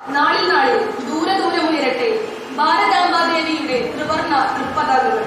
നാളിൽ നാളിൽ ദൂരെ ദൂരെ ഉയരട്ടെ ഭാരതാംബാദേവിയുടെ ത്രിവർണ തൃപ്പതാകകൾ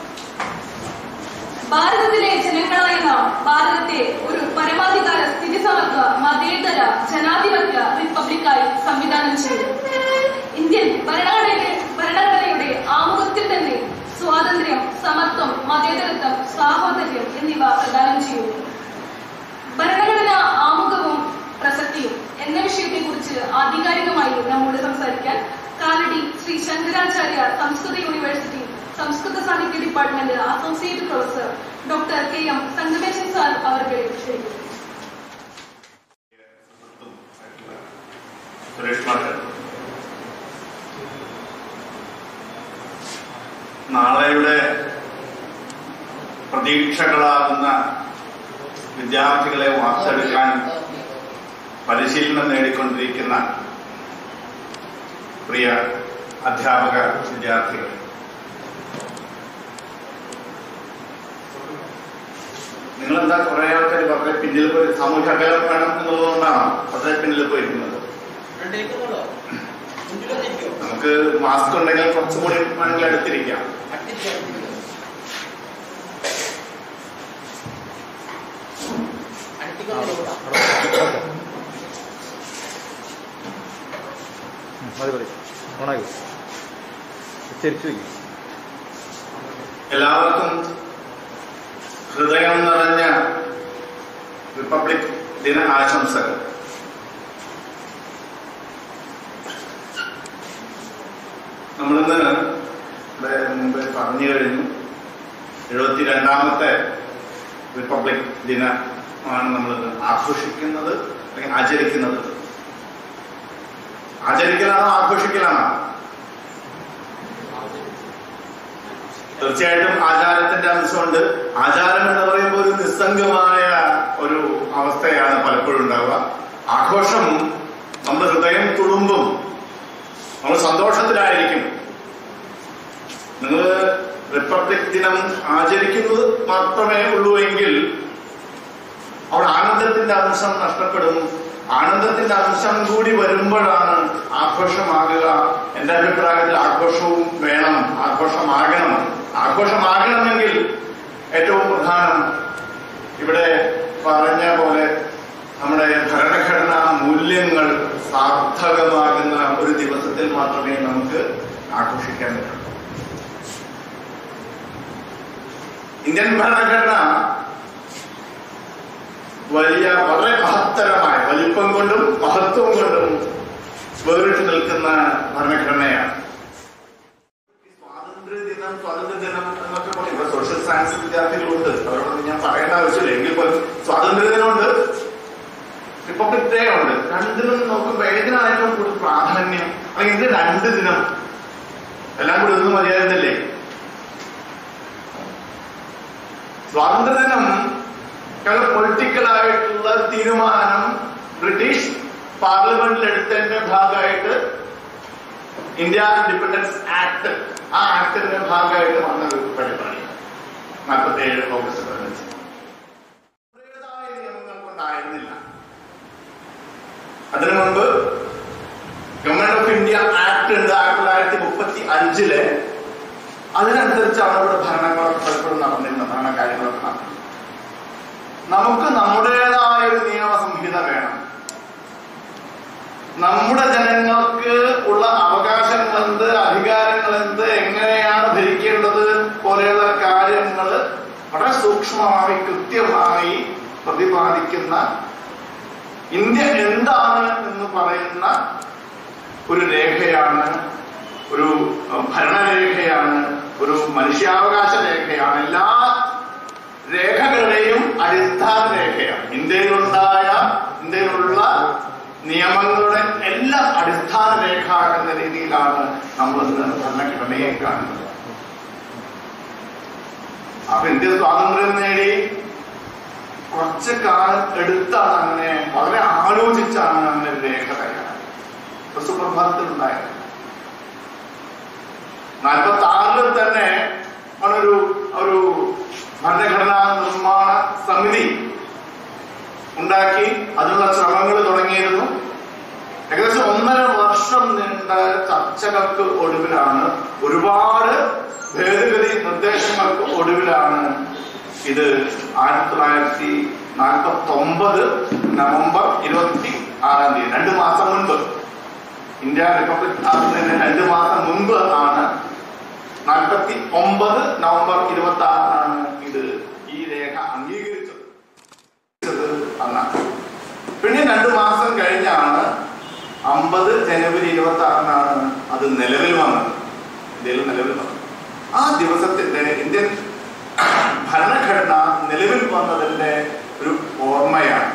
ഭാരതത്തിലെ ജനങ്ങളായ നാം ഭാരതത്തെ ഒരു പരമാധികാര സ്ഥിതിസമത്വ മതേതര ജനാധിപത്യ റിപ്പബ്ലിക്കായി സംവിധാനം ചെയ്തു ഇന്ത്യൻ ഭരണഘടനയുടെ ഭരണഘടനയുടെ ആമുഖത്തിൽ തന്നെ സ്വാതന്ത്ര്യം സമത്വം മതേതരത്വം സാഹോദര്യം എന്നിവ പ്രദാനം ചെയ്യുന്നു ഭരണഘടന ആമുഖവും പ്രസക്തിയും എന്ന വിഷയത്തെ കുറിച്ച് ആധികാരികമായി നമ്മോട് സംസാരിക്കാൻ കാലടി ശ്രീ ശങ്കരാചാര്യ സംസ്കൃത യൂണിവേഴ്സിറ്റി സംസ്കൃത സാഹിത്യ department associate professor doctor K M Sangameshan sir അവർക്ക് ക്ഷണിക്കുന്നു സുരേഷ് മാസ്റ്റർ നാളെയുടെ പ്രതീക്ഷകളാകുന്ന വിദ്യാർത്ഥികളെ വാർത്തെടുക്കാൻ പരിശീലനം നേടിക്കൊണ്ടിരിക്കുന്ന പ്രിയ അധ്യാപക വിദ്യാർത്ഥികൾ നിങ്ങളെന്താ കുറെ ആൾക്കാർ വളരെ പിന്നിൽ പോയി സാമൂഹ്യ അകലം വേണം എന്നുള്ളതുകൊണ്ടാണോ വളരെ പിന്നിൽ പോയിരിക്കുന്നത് രണ്ടേക്കുന്നുള്ളോ മുന്നിലൊന്നിരിക്കോ നമുക്ക് മാസ്ക് ഉണ്ടെങ്കിൽ കുറച്ചും കൂടി വേണമെങ്കിൽ അടുത്തിരിക്കാം അടുത്തിരിക്കാം അടുത്തിക്കൊണ്ടിരിക്കാം മതി മതി ഓണാക്കി തിരിച്ചു വയ്ക്കും എല്ലാവർക്കും ഹൃദയം നിറഞ്ഞ റിപ്പബ്ലിക് ദിന ആശംസകൾ നമ്മളിന്ന് ഇവിടെ മുമ്പ് പറഞ്ഞു കഴിഞ്ഞു എഴുപത്തിരണ്ടാമത്തെ റിപ്പബ്ലിക് ദിനമാണ് നമ്മൾ ആഘോഷിക്കുന്നത് അല്ലെങ്കിൽ ആചരിക്കുന്നത് ആചരിക്കലാണോ ആഘോഷിക്കലാണോ തീർച്ചയായിട്ടും ആചാരത്തിന്റെ അംശമുണ്ട് ആചാരം എന്ന് പറയുമ്പോൾ ഒരു നിസ്സംഗമായ ഒരു അവസ്ഥയാണ് പലപ്പോഴും ഉണ്ടാവുക ആഘോഷം നമ്മുടെ ഹൃദയം തുളുമ്പും നമ്മൾ സന്തോഷത്തിലായിരിക്കും നിങ്ങൾ റിപ്പബ്ലിക് ദിനം ആചരിക്കുന്നത് മാത്രമേ ഉള്ളൂ എങ്കിൽ അവിടെ ആനന്ദത്തിന്റെ അംശം നഷ്ടപ്പെടും ആനന്ദത്തിന്റെ അംശം കൂടി വരുമ്പോഴാണ് ആഘോഷമാകുക എന്റെ അഭിപ്രായത്തിൽ ആഘോഷവും വേണം ആഘോഷമാകണം ആഘോഷമാകണമെങ്കിൽ ഏറ്റവും പ്രധാനം ഇവിടെ പറഞ്ഞ പോലെ നമ്മുടെ ഭരണഘടനാ മൂല്യങ്ങൾ സാർത്ഥകമാകുന്ന ഒരു ദിവസത്തിൽ മാത്രമേ നമുക്ക് ആഘോഷിക്കാൻ പറ്റൂ ഇന്ത്യൻ ഭരണഘടന വലിയ വളരെ മഹത്തരമായ വലിപ്പം കൊണ്ടും മഹത്വം കൊണ്ടും വേറിട്ട് നിൽക്കുന്ന ഭരണഘടനയാണ് ഈ സ്വാതന്ത്ര്യ ദിനം സ്വാതന്ത്ര്യ ദിനം എന്നൊക്കെ പറയും ഇവിടെ സോഷ്യൽ സയൻസ് വിദ്യാർത്ഥികളുണ്ട് അവരോടൊന്നും ഞാൻ പറയേണ്ട ആവശ്യമില്ല എങ്കിൽ പോലും സ്വാതന്ത്ര്യ ദിനമുണ്ട് റിപ്പബ്ലിക് ഡേ ഉണ്ട് രണ്ടിനും നോക്കുമ്പോ ഏതിനാണ് ഏറ്റവും കൂടുതൽ പ്രാധാന്യം അല്ലെങ്കിൽ ഇത് രണ്ട് ദിനം എല്ലാം കൂടി ഒന്നും മതിയായിരുന്നില്ലേ സ്വാതന്ത്ര്യദിനം പൊളിറ്റിക്കൽ ആയിട്ടുള്ള തീരുമാനം ബ്രിട്ടീഷ് പാർലമെന്റിൽ എടുത്തതിന്റെ ഭാഗമായിട്ട് ഇന്ത്യ ഇൻഡിപെൻഡൻസ് ആക്ട് ആ ആക്ടിന്റെ ഭാഗമായിട്ട് വന്നൊരു പരിപാടി നാൽപ്പത്തി ഏഴ് ഓഗസ്റ്റ് പതിനഞ്ച് നമ്മുടേതായ നിയമങ്ങൾ കൊണ്ടായിരുന്നില്ല അതിനു മുമ്പ് ഗവൺമെന്റ് ഓഫ് ഇന്ത്യ ആക്ട് ഉണ്ട് ആയിരത്തി തൊള്ളായിരത്തി മുപ്പത്തി അഞ്ചില് അതിനനുസരിച്ചാണ് ഇവിടെ ഭരണങ്ങളൊക്കെ പലപ്പോഴും നടന്നിരുന്നത് ഭരണ കാര്യങ്ങളൊക്കെ നടന്നത് നമുക്ക് നമ്മുടേതായ ഒരു നിയമ സംഹിത വേണം നമ്മുടെ ജനങ്ങൾക്ക് ഉള്ള അവകാശങ്ങൾ എന്ത് അധികാരങ്ങൾ എന്ത് എങ്ങനെയാണ് ഭരിക്കേണ്ടത് പോലെയുള്ള കാര്യങ്ങൾ വളരെ സൂക്ഷ്മമായി കൃത്യമായി പ്രതിപാദിക്കുന്ന ഇന്ത്യ എന്താണ് എന്ന് പറയുന്ന ഒരു രേഖയാണ് ഒരു അഹ്, ഭരണരേഖയാണ് ഒരു മനുഷ്യാവകാശ രേഖയാണ് എല്ലാ രേഖകളുടെയും അടിസ്ഥാന രേഖയാണ് ഇന്ത്യയിലുണ്ടായ ഇന്ത്യയിലുള്ള നിയമങ്ങളുടെ എല്ലാം അടിസ്ഥാന രേഖ എന്ന രീതിയിലാണ് നമ്മൾ ഇന്ന് ഭരണഘടനയെ കാണുന്നത് അപ്പൊ ഇന്ത്യ സ്വാതന്ത്ര്യം നേടി കുറച്ച് കാലം എടുത്താണ് അങ്ങനെ വളരെ ആലോചിച്ചാണ് അങ്ങനെ ഒരു രേഖ തയ്യാറായത് സുപ്രഭാതത്തിലുണ്ടായത് നാൽപ്പത്തി ആറിൽ തന്നെ ആണൊരു ഒരു ഭരണഘടനാ നിർമ്മാണ സമിതി ഉണ്ടാക്കി അതിനുള്ള ശ്രമങ്ങൾ തുടങ്ങിയിരുന്നു ഏകദേശം ഒന്നര വർഷം വർഷം നീണ്ട ചർച്ചകൾക്ക് ഒടുവിലാണ് ഒരുപാട് ഭേദഗതി നിർദ്ദേശങ്ങൾക്ക് ഒടുവിലാണ് ഇത് ആയിരത്തി തൊള്ളായിരത്തി നാൽപ്പത്തി ഒമ്പത് നവംബർ ഇരുപത്തി ആറാം തീയതി രണ്ടു മാസം മുൻപ് ഇന്ത്യ റിപ്പബ്ലിക് ആകുന്നതിന് രണ്ടു മാസം മുൻപ് ആണ് നാൽപ്പത്തി ഒമ്പത് നവംബർ ഇരുപത്തി ആറിനാണ് ഇത് ഈ രേഖ അംഗീകരിച്ചത് അന്നാണ് പിന്നെ രണ്ടു മാസം കഴിഞ്ഞാണ് അമ്പത് ജനുവരി ഇരുപത്തി ആറിനാണ് അത് നിലവിൽ വന്നത് ഇന്ത്യയിൽ നിലവിൽ വന്നത് ആ ദിവസത്തിന്റെ ഇന്ത്യൻ ഭരണഘടന നിലവിൽ വന്നതിന്റെ ഒരു ഓർമ്മയാണ്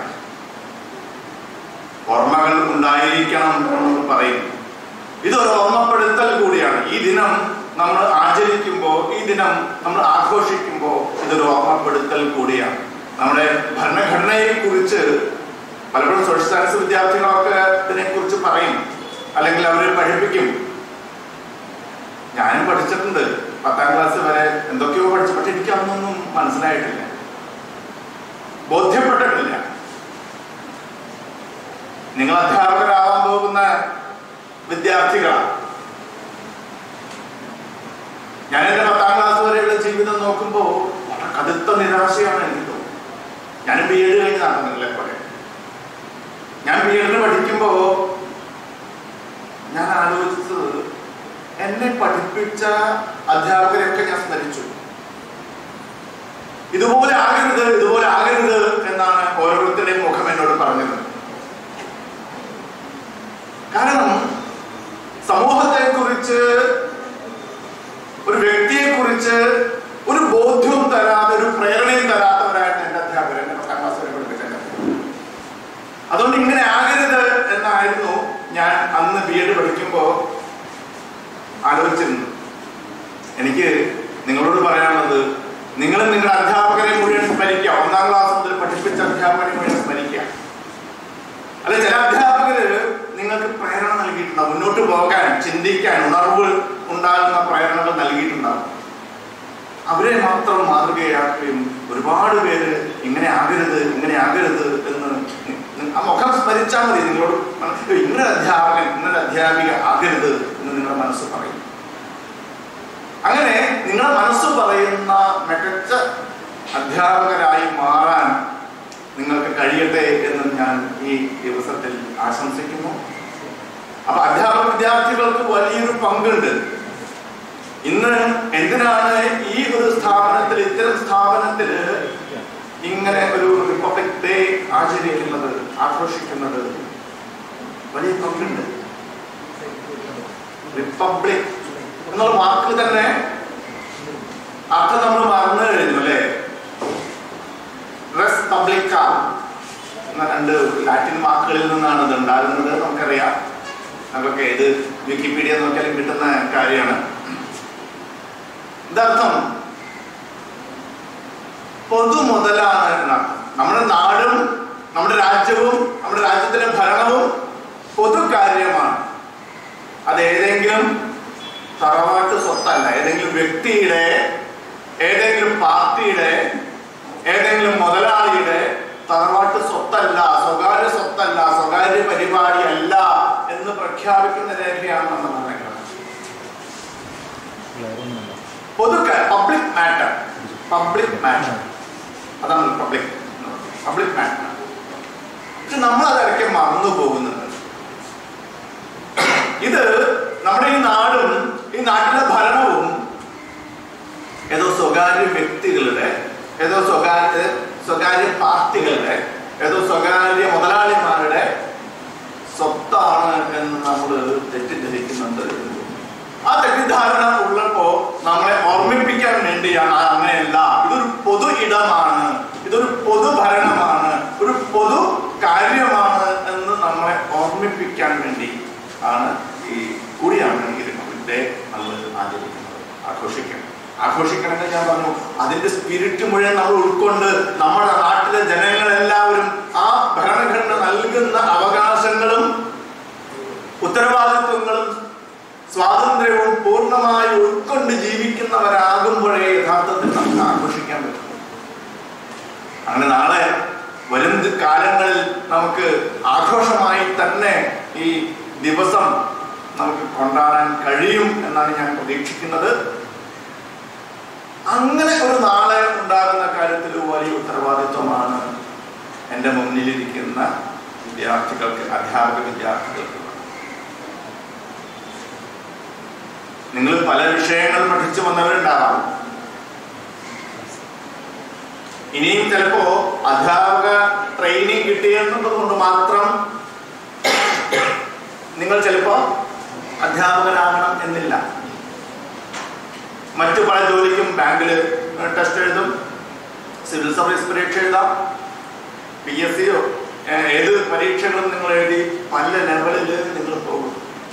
ഓർമ്മകൾ ഉണ്ടായിരിക്കണം എന്ന് പറയും ഇതൊരു ഓർമ്മപ്പെടുത്തൽ കൂടിയാണ് ഈ ദിനം നമ്മൾ ആചരിക്കുമ്പോൾ ഈ ദിനം നമ്മൾ ആഘോഷിക്കുമ്പോൾ ഇതൊരു ഓർമ്മപ്പെടുത്തൽ കൂടിയാണ് നമ്മുടെ ഭരണഘടനയെ കുറിച്ച് പലപ്പോഴും സോഷ്യൽ സയൻസ് വിദ്യാർത്ഥികളൊക്കെ ഇതിനെ കുറിച്ച് പറയും അല്ലെങ്കിൽ അവർ പഠിപ്പിക്കും ഞാനും പഠിച്ചിട്ടുണ്ട് പത്താം ക്ലാസ് വരെ എന്തൊക്കെയോ പഠിച്ചു പക്ഷെ എനിക്ക് അതൊന്നും മനസ്സിലായിട്ടില്ല ബോധ്യപ്പെട്ടിട്ടില്ല നിങ്ങൾ അധ്യാപകരാകാൻ പോകുന്ന വിദ്യാർത്ഥികളാണ് ഞാൻ എന്റെ പത്താം ക്ലാസ് വരെയുള്ള ജീവിതം നോക്കുമ്പോൾ വളരെ കടുത്ത നിരാശയാണ് എനിക്ക് തോന്നുന്നത് ഞാൻ ബി എഡ് കഴിഞ്ഞതാണ് നിങ്ങളെ പോലെ ഞാൻ ബി എഡിന് പഠിക്കുമ്പോ ഞാൻ ആലോചിച്ചത് എന്നെ പഠിപ്പിച്ച അധ്യാപകരെയൊക്കെ ഞാൻ സ്മരിച്ചു ഇതുപോലെ ആകരുത് ഇതുപോലെ ആകരുത് എന്നാണ് ഓരോരുത്തരുടെയും മുഖം എന്നോട് പറഞ്ഞത് കാരണം സമൂഹത്തെ കുറിച്ച് ഒരു വ്യക്തിയെ കുറിച്ച് ഒരു ബോധ്യവും തരാതെ ഒരു പ്രേരണയും തരാത്തവരായിട്ട് എന്റെ അധ്യാപകർ എന്നെ പത്താം ക്ലാസ് വരെ പഠിപ്പിച്ചത് അതുകൊണ്ട് ഇങ്ങനെ ആകരുത് എന്നായിരുന്നു ഞാൻ അന്ന് ബി എഡ് പഠിക്കുമ്പോൾ ആലോചിച്ചിരുന്നു എനിക്ക് നിങ്ങളോട് പറയാനുള്ളത് നിങ്ങളും നിങ്ങളുടെ അധ്യാപകരെ മുഴുവൻ സ്മരിക്കുക ഒന്നാം ക്ലാസ് മുതൽ പഠിപ്പിച്ച അധ്യാപകരെ മുഴുവൻ സ്മരിക്കുക അല്ലെ ചില അധ്യാപകര് നിങ്ങൾക്ക് പ്രേരണ നൽകിയിട്ടുണ്ടാവും മുന്നോട്ട് പോകാൻ ചിന്തിക്കാൻ ഉണർവ് ഉണ്ടാകുന്ന പ്രേരണകൾ നൽകിയിട്ടുണ്ടാവും അവരെ മാത്രം മാതൃകയാക്കുകയും ഒരുപാട് പേര് ഇങ്ങനെ ആകരുത് ഇങ്ങനെ ആകരുത് എന്ന് നി- നി- ആ മുഖം സ്മരിച്ചാൽ മതി നിങ്ങളോട് മനസ്സിലായി ഇങ്ങനെ അധ്യാപകൻ ഇങ്ങനെ അധ്യാപിക ആകരുത് എന്ന് നിങ്ങളുടെ മനസ്സ് പറയും അങ്ങനെ നിങ്ങളുടെ മനസ്സ് പറയുന്ന മികച്ച അധ്യാപകരായി മാറാൻ നിങ്ങൾക്ക് കഴിയട്ടെ എന്ന് ഞാൻ ഈ ദിവസത്തിൽ ആശംസിക്കുന്നു അപ്പൊ അധ്യാപക വിദ്യാർത്ഥികൾക്ക് വലിയൊരു പങ്കുണ്ട് ഇന്ന് എന്തിനാണ് ഈ ഒരു സ്ഥാപനത്തിൽ ഇത്തരം സ്ഥാപനത്തിൽ ഇങ്ങനെ ഒരു റിപ്പബ്ലിക് ഡേ ആചരിക്കുന്നത് ആഘോഷിക്കുന്നത് വലിയ പങ്കുണ്ട് റിപ്പബ്ലിക് എന്നുള്ള വാക്ക് തന്നെ അർത്ഥം നമ്മൾ മറന്നു കഴിഞ്ഞു അല്ലേ റെസ് പബ്ലിക്ക എന്ന രണ്ട് ലാറ്റിൻ വാക്കുകളിൽ നിന്നാണ് ഇത് ഉണ്ടാകുന്നത് നമുക്കറിയാം നമുക്കൊക്കെ ഇത് വിക്കിപീഡിയ നോക്കിയാലും കിട്ടുന്ന കാര്യമാണ് ഇതർത്ഥം പൊതു മുതലാണ് എന്നർത്ഥം നമ്മുടെ നാടും നമ്മുടെ രാജ്യവും നമ്മുടെ രാജ്യത്തിന്റെ ഭരണവും പൊതു കാര്യമാണ് അത് ഏതെങ്കിലും തറവാട്ട് സ്വത്തല്ല ഏതെങ്കിലും വ്യക്തിയുടെ ഏതെങ്കിലും പാർട്ടിയുടെ ഏതെങ്കിലും മുതലാളിയുടെ തറവാട്ട് സ്വത്തല്ല സ്വകാര്യ സ്വത്തല്ല സ്വകാര്യ പരിപാടിയല്ല എന്ന് പ്രഖ്യാപിക്കുന്ന രേഖയാണ് നമ്മുടെ ഭരണഘടന പൊതു പബ്ലിക് മാറ്റർ പബ്ലിക് മാറ്റർ അതാണ് പബ്ലിക് പബ്ലിക് മാറ്റർ പക്ഷെ നമ്മൾ അതൊക്കെ മറന്നു പോകുന്നുണ്ട് ഇത് നമ്മുടെ ഈ നാടും ഈ നാട്ടിലെ ഭരണവും ഏതോ സ്വകാര്യ വ്യക്തികളുടെ ഏതോ സ്വകാര്യ സ്വകാര്യ പാർട്ടികളുടെ ഏതോ സ്വകാര്യ മുതലാളിമാരുടെ സ്വത്താണ് എന്ന് നമ്മൾ തെറ്റിദ്ധരിക്കുന്നുണ്ട് ആ തെറ്റിദ്ധാരണ ഉള്ളപ്പോ നമ്മളെ ഓർമ്മിപ്പിക്കാൻ വേണ്ടിയാണ് ആ അങ്ങനെയല്ല ഇതൊരു പൊതു ഇടമാണ് ഇതൊരു പൊതു ഭരണമാണ് ഒരു പൊതു കാര്യമാണ് എന്ന് നമ്മളെ ഓർമ്മിപ്പിക്കാൻ വേണ്ടി ആണ് ഈ കൂടിയാണ് ഈ റിപ്പബ്ലിക് ഡേ നമ്മൾ ആചരിക്കുന്നത് ആഘോഷിക്കണം ആഘോഷിക്കണമെന്ന് ഞാൻ പറഞ്ഞു അതിന്റെ സ്പിരിറ്റ് മുഴുവൻ നമ്മൾ ഉൾക്കൊണ്ട് നമ്മുടെ നാട്ടിലെ ജനങ്ങളെല്ലാവരും ആ ഭരണഘടന നൽകുന്ന അവകാശങ്ങളും ഉത്തരവാദിത്വങ്ങളും സ്വാതന്ത്ര്യവും പൂർണ്ണമായി ഉൾക്കൊണ്ട് ജീവിക്കുന്നവരാകുമ്പോഴേ യഥാർത്ഥത്തിൽ നമുക്ക് ആഘോഷിക്കാൻ പറ്റും അങ്ങനെ നാളെ വരും ദി- കാലങ്ങളിൽ നമുക്ക് ആഘോഷമായി തന്നെ ഈ ദിവസം നമുക്ക് കൊണ്ടാടാൻ കഴിയും എന്നാണ് ഞാൻ പ്രതീക്ഷിക്കുന്നത് അങ്ങനെ ഒരു നാളെ ഉണ്ടാകുന്ന കാര്യത്തിൽ വലിയ ഉത്തരവാദിത്വമാണ് എൻ്റെ മുന്നിലിരിക്കുന്ന വിദ്യാർത്ഥികൾക്ക് അധ്യാപക വിദ്യാർത്ഥികൾക്ക് നിങ്ങൾ പല വിഷയങ്ങൾ പഠിച്ചു വന്നവരുണ്ടാവാം ഇനിയും ചിലപ്പോ അധ്യാപക ട്രെയിനിങ് കിട്ടിയെന്നുള്ളത് കൊണ്ട് മാത്രം നിങ്ങൾ ചിലപ്പോ അധ്യാപകനാകണം എന്നില്ല മറ്റു പല ജോലിക്കും ബാങ്കിൽ ടെസ്റ്റ് എഴുതും സിവിൽ സർവീസ് പരീക്ഷ എഴുതാം പി എസ് സിയോ ഏത് പരീക്ഷകളും നിങ്ങൾ എഴുതി പല ലെവലിൽ നിങ്ങൾ പോകും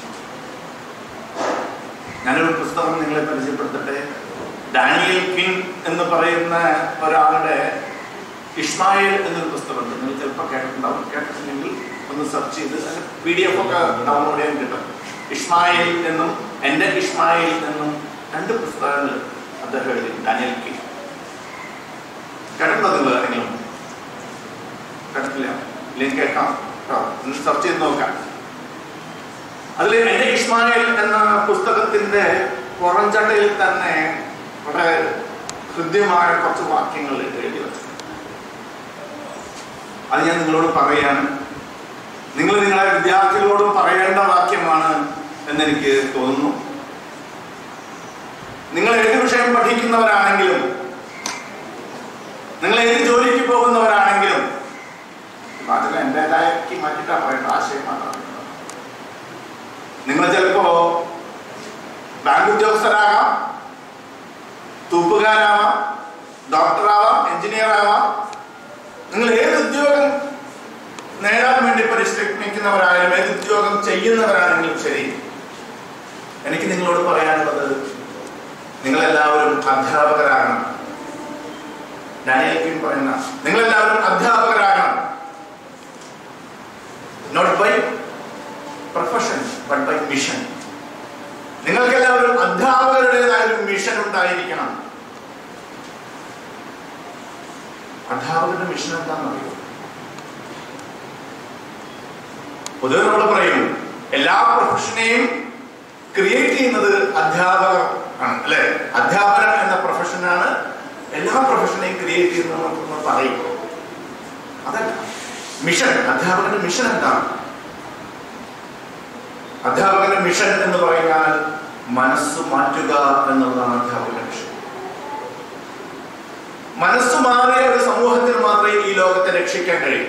ഞാനൊരു പുസ്തകം നിങ്ങളെ പരിചയപ്പെടുത്തട്ടെ ഡാനിയൽ കിങ് എന്ന് പറയുന്ന ഒരാളുടെ ഇഷ്മായിൽ എന്നൊരു പുസ്തകമുണ്ട് നിങ്ങൾ ചിലപ്പോൾ കേട്ടിട്ടുണ്ടാവും കേട്ടിട്ടില്ലെങ്കിൽ ഒന്ന് സെർച്ച് ചെയ്ത് അതിന്റെ പി ഡി എഫ് ഒക്കെ ഡൗൺലോഡ് ചെയ്യാൻ കിട്ടും ഇഷ്മായിൽ എന്നും എൻ്റെ ഇഷ്മായിൽ എന്നും രണ്ട് പുസ്തകങ്ങൾ അദ്ദേഹം എഴുതി ഡാനിയൽ കിങ് കേട്ടിട്ടുണ്ടോ നിങ്ങൾ ആരെങ്കിലും കേട്ടിട്ടില്ല ഇല്ലെങ്കിൽ കേൾക്കാം കേട്ടോ ഒന്ന് സെർച്ച് ചെയ്ത് നോക്കാം അതിൽ എന്റെ ഇസ്മായിൽ എന്ന പുസ്തകത്തിന്റെ പുറംചട്ടയിൽ തന്നെ വളരെ ഹൃദ്യമായ കുറച്ച് വാക്യങ്ങൾ എഴുതി വെച്ചു അത് ഞാൻ നിങ്ങളോട് പറയാണ് നിങ്ങൾ നിങ്ങളെ വിദ്യാർത്ഥികളോടും പറയേണ്ട വാക്യമാണ് എന്നെനിക്ക് തോന്നുന്നു നിങ്ങൾ ഏത് വിഷയം പഠിക്കുന്നവരാണെങ്കിലും നിങ്ങൾ ഏത് ജോലിക്ക് പോകുന്നവരാണെങ്കിലും വാചകം എൻ്റെതാക്കി മാറ്റിട്ടാ പറയേണ്ട ആശയം മാത്രമാണ് നിങ്ങൾ ചിലപ്പോ ബാങ്ക് ഉദ്യോഗസ്ഥരാകാം തൂപ്പുകാരാവാം ഡോക്ടറാവാം എഞ്ചിനീയർ ആവാം നിങ്ങൾ ഏത് ഉദ്യോഗം നേടാൻ വേണ്ടി പരിശ്രമിക്കുന്നവരായാലും ഏത് ഉദ്യോഗം ചെയ്യുന്നവരാണെങ്കിലും ശരി എനിക്ക് നിങ്ങളോട് പറയാനുള്ളത് നിങ്ങളെല്ലാവരും അധ്യാപകരാകണം ഡാനിയൽ കിങ് പറയുന്ന നിങ്ങളെല്ലാവരും അധ്യാപകരാകണം not by profession but by mission നിങ്ങൾക്ക് എല്ലാവരും അധ്യാപകരുടേതായ ഒരു മിഷൻ ഉണ്ടായിരിക്കണം അധ്യാപകരുടെ മിഷൻ എന്താണെന്ന് അറിയോ പൊതുവെ നമ്മൾ പറയും എല്ലാ പ്രൊഫഷനെയും ക്രിയേറ്റ് ചെയ്യുന്നത് അധ്യാപകർ ആണ് അല്ലെ അധ്യാപനം എന്ന പ്രൊഫഷനാണ് എല്ലാ പ്രൊഫഷനെയും ക്രിയേറ്റ് ചെയ്യുന്നത് നമ്മൾ പറയും അതല്ല മിഷൻ അധ്യാപകന്റെ മിഷൻ എന്താണ് അധ്യാപകന്റെ മിഷൻ എന്ന് പറഞ്ഞാൽ മനസ്സ് മാറ്റുക എന്നുള്ളതാണ് അധ്യാപകന്റെ മിഷൻ മനസ്സ് മാറിയ ഒരു സമൂഹത്തിൽ മാത്രമേ ഈ ലോകത്തെ രക്ഷിക്കാൻ കഴിയൂ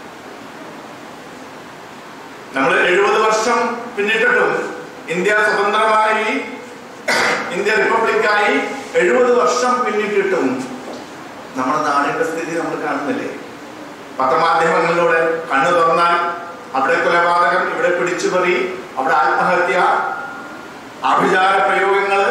നമ്മൾ എഴുപത് വർഷം പിന്നിട്ടിട്ടും ഇന്ത്യ സ്വതന്ത്രമായി ഇന്ത്യ റിപ്പബ്ലിക്കായി എഴുപത് വർഷം പിന്നിട്ടിട്ടും നമ്മുടെ നാടിന്റെ സ്ഥിതി നമ്മൾ കാണുന്നില്ലേ പത്രമാധ്യമങ്ങളിലൂടെ കണ്ണു തുറന്നാൽ അവിടെ കൊലപാതകം ഇവിടെ പിടിച്ചുപറി അവിടെ ആത്മഹത്യ ആഭിചാര പ്രയോഗങ്ങള്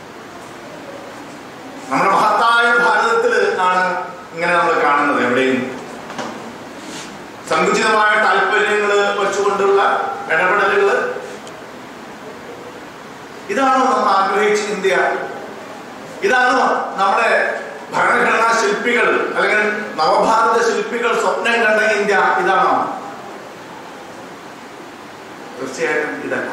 നമ്മുടെ മഹത്തായ ഭാരതത്തില് ആണ് ഇങ്ങനെ നമ്മൾ കാണുന്നത് എവിടെയും സങ്കുചിതമായ താല്പര്യങ്ങൾ വെച്ചുകൊണ്ടുള്ള ഇടപെടലുകൾ ഇതാണോ നമ്മൾ ആഗ്രഹിച്ച ഇന്ത്യ ഇതാണോ നമ്മുടെ ഭരണഘടനാ ശില്പികൾ അല്ലെങ്കിൽ നവഭാരത ശില്പികൾ സ്വപ്നം കണ്ട ഇന്ത്യ ഇതാണോ തീർച്ചയായിട്ടും ഇതല്ല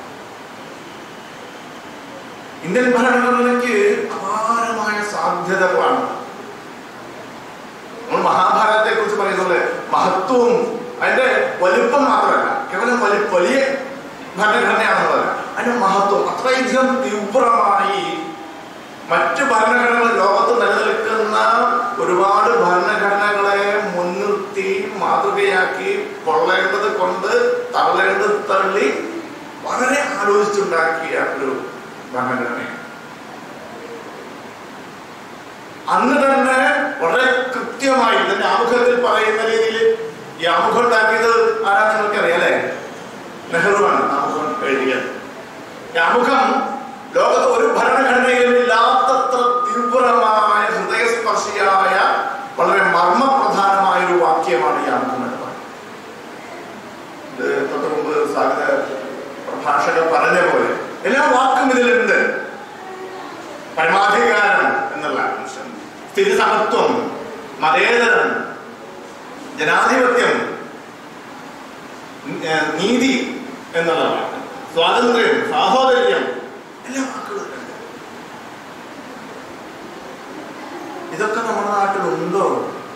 ഇന്ത്യൻ ഭരണഘടനയ്ക്ക് അപാരമായ സാധ്യതകളാണ് നമ്മൾ മഹാഭാരതത്തെ കുറിച്ച് പറയുന്നത് മഹത്വവും അതിന്റെ വലുപ്പം മാത്രമല്ല കേവലം വലി വലിയ ഭരണഘടനയാണെന്നുള്ളതല്ല അതിന്റെ മഹത്വം അത്രയധികം തീവ്രമായി മറ്റു ഭരണഘടനകൾ ലോകത്ത് നിലനിൽക്കുന്ന ഒരുപാട് ഭരണഘടനകളെ മുൻനിർത്തി മാതൃകയാക്കി കൊള്ളേണ്ടത് കൊണ്ട് തള്ളേണ്ടത് തള്ളി വളരെ ആലോചിച്ചുണ്ടാക്കിയ ഒരു ഭരണഘടനയാണ് അന്ന് തന്നെ വളരെ കൃത്യമായി ഇതിന്റെ ആമുഖത്തിൽ പറയുന്ന രീതിയിൽ ഈ ആമുഖം ഉണ്ടാക്കിയത് ആരാ നിങ്ങൾക്ക് അറിയാം അല്ലേ നെഹ്റുവാണ് ആമുഖം എഴുതിയത് ഈ ആമുഖം ലോകത്ത് ഒരു ഭരണഘടനയിലും ഇല്ലാത്തത്ര തീവ്രമായ ഹൃദയസ്പർശിയായ വളരെ മർമ്മപ്രധാനമായ ഒരു വാക്യമാണ് ഈ ആമുഖം എന്ന് പറയുന്നത് ഇത് തൊട്ട് മുമ്പ് സ്വാഗത പ്രഭാഷകർ പറഞ്ഞ പോലെ എല്ലാ വാക്കും ഇതിലുണ്ട് പരമാധികാരം എന്നുള്ള അംശം സ്ഥിതി സമത്വം മതേതരം ജനാധിപത്യം ഏർ നീതി എന്നുള്ള വാക്ക് സ്വാതന്ത്ര്യം സാഹോദര്യം എല്ലാ വാക്കുകളും ഇതിലുണ്ട്. ഇതൊക്കെ നമ്മുടെ നാട്ടിലുണ്ടോ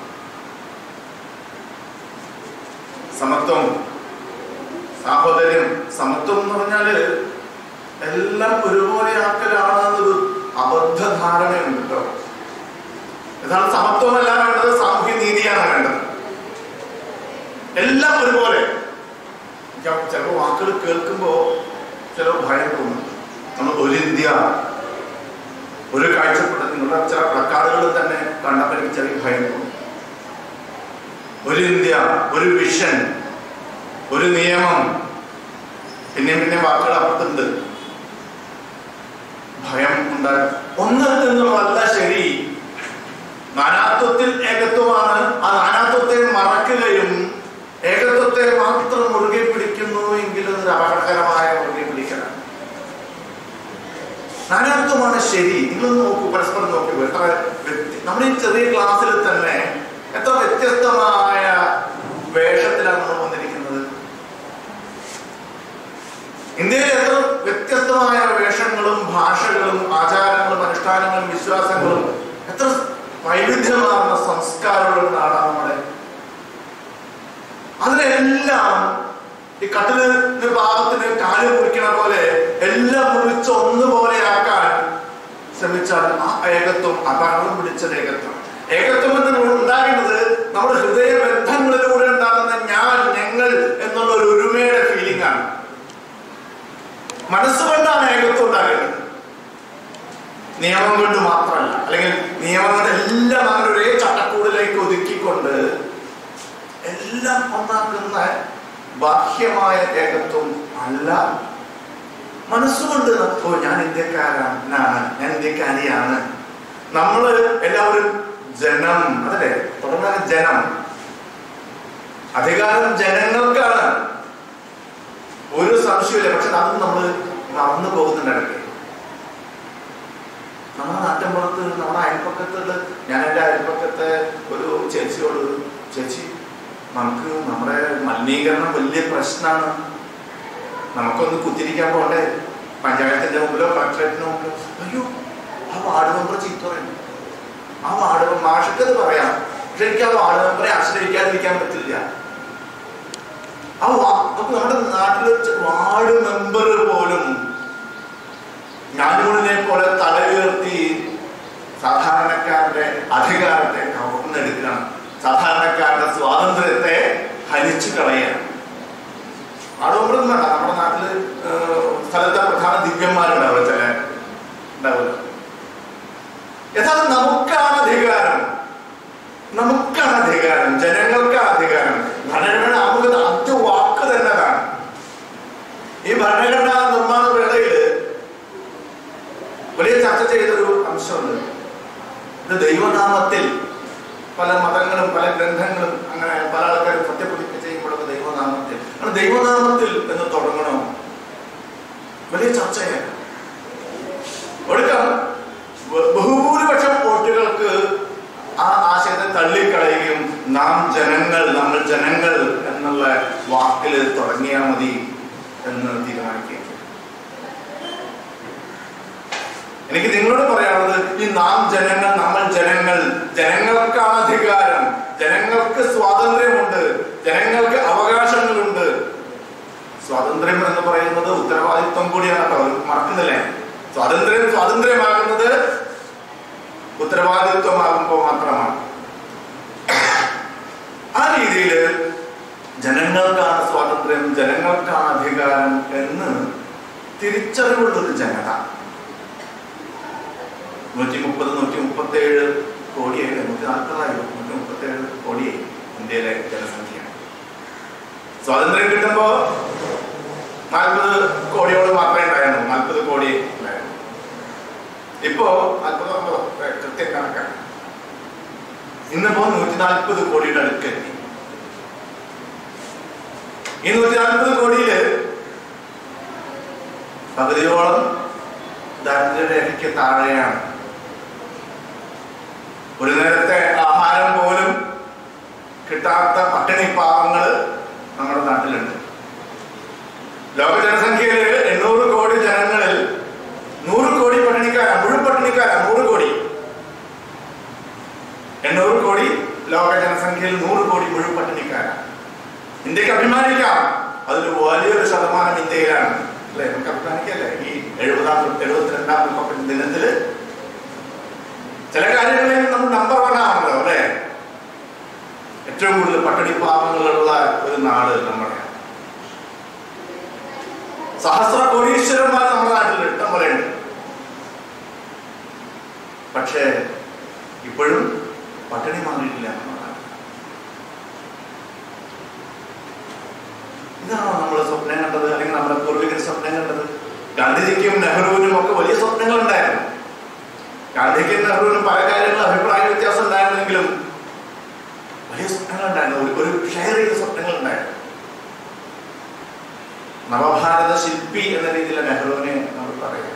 സമത്വം സാഹോദര്യം സമത്വം എന്ന് പറഞ്ഞാല് എല്ലാം ഒരുപോലെ ആക്കലാണെന്നൊരു അബദ്ധ ധാരണയുണ്ട് കേട്ടോ യഥാർത്ഥ സമത്വമല്ല വേണ്ടത് സാമൂഹ്യ നീതിയാണ് വേണ്ടത് എല്ലാം ഒരുപോലെ ചിലപ്പോൾ വാക്കുകൾ കേൾക്കുമ്പോൾ ചില ഭയം തോന്നും നമ്മൾ ഒരു ഇന്ത്യ ഒരു കാഴ്ചപ്പാട് നിങ്ങളുടെ ചില പ്ലക്കാർഡുകൾ തന്നെ കണ്ടപ്പോൾ എനിക്ക് ചെറിയ ഭയം തോന്നും ഒരു ഇന്ത്യ ഒരു വിഷൻ ഒരു നിയമം പിന്നെ പിന്നെ വാക്കുകൾ അപ്പുറത്തുണ്ട് ഭയം ഉണ്ടാകും ഒന്നിൽ നിന്നുമല്ല ശരി നാനാത്വത്തിൽ ഏകത്വമാണ് ആ നാനാത്വത്തെ മറക്കുകയും ഏകത്വത്തെ മാത്രം മുറുകെ പിടിക്കുന്നു എങ്കിലും ഒരു അപകടകരമായ മുറുകെ പിടിക്കലാണ് നാനാത്വമാണ് ശരി നിങ്ങൾ നോക്കൂ പരസ്പരം നോക്കൂ എത്ര വ്യത്യ- നമ്മുടെ ഈ ചെറിയ ക്ലാസ്സിൽ തന്നെ എത്ര വ്യത്യസ്തമായ വേഷത്തിലാണ് നമ്മൾ വന്നിരിക്കുന്നത് ഇന്ത്യയിൽ എത്ര വ്യത്യസ്തമായ വേഷങ്ങളും ഭാഷകളും ആചാരങ്ങളും അനുഷ്ഠാനങ്ങളും വിശ്വാസങ്ങളും എത്ര വൈവിധ്യമാർന്ന സംസ്കാരമുള്ള നാടാണ് നമ്മുടെ അതിനെല്ലാം ഈ കട്ടിലിന് പാകത്തിന് കാല് മുറിക്കണ പോലെ എല്ലാം മുറിച്ച് ഒന്നുപോലെ ആക്കാൻ ശ്രമിച്ചാൽ ആ ഏകത്വം അപകടം പിടിച്ച ഏകത്വം ഏകത്വം എന്ന് ഉണ്ടാകുന്നത് നമ്മുടെ ഹൃദയ ബന്ധങ്ങളിലൂടെ ഉണ്ടാകുന്ന ഞാൻ ഞങ്ങൾ എന്നുള്ള ഒരു ഒരുമയുടെ ഫീലിംഗ് ആണ് മനസ്സുകൊണ്ടാണ് ഏകത്വം ഉണ്ടാകുന്നത് നിയമം കൊണ്ട് മാത്രമല്ല അല്ലെങ്കിൽ നിയമങ്ങളെല്ലാം അങ്ങനെ ഒരേ ചട്ടക്കൂടിലേക്ക് ഒതുക്കിക്കൊണ്ട് എല്ലാം ഒന്നാക്കുന്ന ബാഹ്യമായ ഏകത്വം അല്ല മനസ്സുകൊണ്ട് ഓ ഞാൻ ഇന്ത്യക്കാരാണ് ഞാൻ ഇന്ത്യക്കാരിയാണ് നമ്മള് എല്ലാവരും ജനം അതല്ലേ തുടങ്ങാൻ ജനം അധികാരം ജനങ്ങൾക്കാണ് ഒരു സംശയമില്ല പക്ഷെ അത് നമ്മൾ മറന്നു പോകുന്നുണ്ട് ഇടയ്ക്ക് നമ്മുടെ നാട്ടിൻപുറത്ത് നമ്മുടെ അയൽപ്പക്കത്തുള്ള ഞാൻ എൻ്റെ അയൽപ്പക്കത്തെ ഒരു ചേച്ചിയോട് ചേച്ചി നമുക്ക് നമ്മുടെ മലിനീകരണം വലിയ പ്രശ്നമാണ് നമുക്കൊന്ന് കുത്തിരിക്കാൻ പോണ്ടേ പഞ്ചായത്തിന്റെ മുമ്പിലോ കളക്ടറേറ്റിന് മുമ്പിലോ അയ്യോ ആ വാർഡ് മെമ്പർ ചീത്ത പറയുന്നു ആ വാർഡ് മെമ്പർ മാഷക്കത് പറയാം പക്ഷെ എനിക്ക് ആ വാർഡ് മെമ്പറെ ആശ്രയിക്കാതിരിക്കാൻ പറ്റില്ല ആ വാ- നമുക്ക് നമ്മുടെ നാട്ടില് ചെ- വാർഡ് മെമ്പർ പോലും ഞാനൂടിനെ പോലെ തല ഉയർത്തി സാധാരണക്കാരുടെ അധികാരത്തെ കവർന്നെടുക്കുകയാണ് സാധാരണക്കാരുടെ സ്വാതന്ത്ര്യത്തെ ഹനിച്ചു കളയാണ് വാർഡ് മെമ്പർ വേണ്ട നമ്മുടെ നാട്ടില് ഏഹ്, സ്ഥലത്തെ പ്രധാന ദിവ്യന്മാരുണ്ടാവും ചില ഉണ്ടാവില്ല യഥാർത്ഥം നമുക്കാണ് അധികാരം നമുക്കാണ് അധികാരം ജനങ്ങൾക്കാണ് അധികാരം ഭരണഘടന ആമുഖത ആദ്യ വാക്ക് തന്നെ അതാണ് ഈ ഭരണഘടനാ നിർമ്മാണ വേളയില് വലിയ ചർച്ച ചെയ്തൊരു അംശമുണ്ട് ഇത് ദൈവനാമത്തിൽ പല മതങ്ങളും പല ഗ്രന്ഥങ്ങളും അങ്ങനെ പല ആൾക്കാരും സത്യപ്രതിജ്ഞ ചെയ്യുമ്പോഴൊക്കെ ദൈവനാമത്തിൽ അങ്ങനെ ദൈവനാമത്തിൽ എന്ന് തുടങ്ങണോ വലിയ ചർച്ചയാണ് ഒടുക്കം ബ- ബഹുഭൂരിപക്ഷം വോട്ടുകൾക്ക് ആ ആശയത്തെ തള്ളിക്കളയുകയും നാം ജനങ്ങൾ നമ്മൾ ജനങ്ങൾ എന്നുള്ള വാക്കിൽ തുടങ്ങിയാൽ മതി എന്ന് തീരുമാനിക്കുകയും ചെയ്തു. എനിക്ക് നിങ്ങളോട് പറയാനുള്ളത് ഈ നാം ജനങ്ങൾ നമ്മൾ ജനങ്ങൾ ജനങ്ങൾക്കാണ് അധികാരം ജനങ്ങൾക്ക് സ്വാതന്ത്ര്യമുണ്ട് ജനങ്ങൾക്ക് അവകാശങ്ങളുണ്ട് സ്വാതന്ത്ര്യം എന്ന് പറയുന്നത് ഉത്തരവാദിത്വം കൂടിയാണ് കേട്ടോ അത് മറക്കുന്നില്ലേ സ്വാതന്ത്ര്യം സ്വാതന്ത്ര്യമാകുന്നത് ഉത്തരവാദിത്വമാകുമ്പോൾ മാത്രമാണ് ആ രീതിയിൽ ജനങ്ങൾക്കാണ് സ്വാതന്ത്ര്യം ജനങ്ങൾക്കാണ് അധികാരം എന്ന് തിരിച്ചറിവുള്ളൊരു ജനത നൂറ്റി മുപ്പത് നൂറ്റി മുപ്പത്തി ഏഴ് കോടിയായി നൂറ്റി നാൽപ്പതായി നൂറ്റി മുപ്പത്തി ഏഴ് കോടിയായി ഇന്ത്യയിലെ ജനസംഖ്യ സ്വാതന്ത്ര്യം കിട്ടുമ്പോ നാൽപ്പത് കോടിയോളം മാത്രമേ ഉണ്ടായിരുന്നു നാൽപ്പത് കോടി ഉണ്ടായിരുന്നു ഇപ്പോ നാൽപ്പത് അമ്പതോ ഏ, കൃത്യം കണക്കാണ് ഇന്നിപ്പോ നൂറ്റി നാൽപ്പത് കോടിയുടെ അടുക്കെത്തി ഈ നൂറ്റി നാൽപ്പത് കോടിയില് പകുതിയോളം ദാരിദ്ര്യരേഖയ്ക്ക് താഴെയാണ് ഒരു നേരത്തെ ആഹാരം പോലും കിട്ടാത്ത പട്ടിണി പാവങ്ങള് നമ്മുടെ നാട്ടിലുണ്ട് ലോക ജനസംഖ്യയില് ലോക ജനസംഖ്യയിൽ നൂറ് കോടി മുഴുവൻ പട്ടിണിക്കാരാണ് ഇന്ത്യക്ക് അഭിമാനിക്കാം അതിൽ വലിയൊരു ശതമാനം ഇന്ത്യയിലാണ് അല്ലെ നമുക്ക് അഭിമാനിക്കല്ലേ ഈ എഴുപതാം എഴുപത്തിരണ്ടാം റിപ്പബ്ലിക് ദിനത്തില് ചില കാര്യങ്ങളിൽ നമ്മൾ നമ്പർ വൺ ആണല്ലോ അല്ലെ ഏറ്റവും കൂടുതൽ പട്ടിണി പാവങ്ങളുള്ള ഒരു നാട് നമ്മുടെ സഹസ്ര കോടീശ്വരന്മാർ നമ്മുടെ നാട്ടിൽ ഇഷ്ടം പോലെ ഉണ്ട് പക്ഷേ ഇപ്പോഴും പട്ടിണി മാറിയിട്ടില്ല നമ്മുടെ നാട്ടിൽ. ഇതാണോ നമ്മൾ സ്വപ്നം കണ്ടത് അല്ലെങ്കിൽ നമ്മുടെ പൂർവികർ സ്വപ്നം കണ്ടത് ഗാന്ധിജിക്കും നെഹ്റുവിനും ഒക്കെ വലിയ സ്വപ്നങ്ങൾ ഉണ്ടായിരുന്നു ഗാന്ധിക്കും നെഹ്റുവിനും പല കാര്യങ്ങളും അഭിപ്രായ വ്യത്യാസം ഉണ്ടായിരുന്നെങ്കിലും വലിയ സ്വപ്നങ്ങൾ ഉണ്ടായിരുന്നു ഒരു- ഒരു ഷെയർ ചെയ്ത സ്വപ്നങ്ങൾ ഉണ്ടായിരുന്നു നവഭാരത ശില്പി എന്ന രീതിയിൽ നെഹ്റുവിനെ നമ്മൾ പറയാം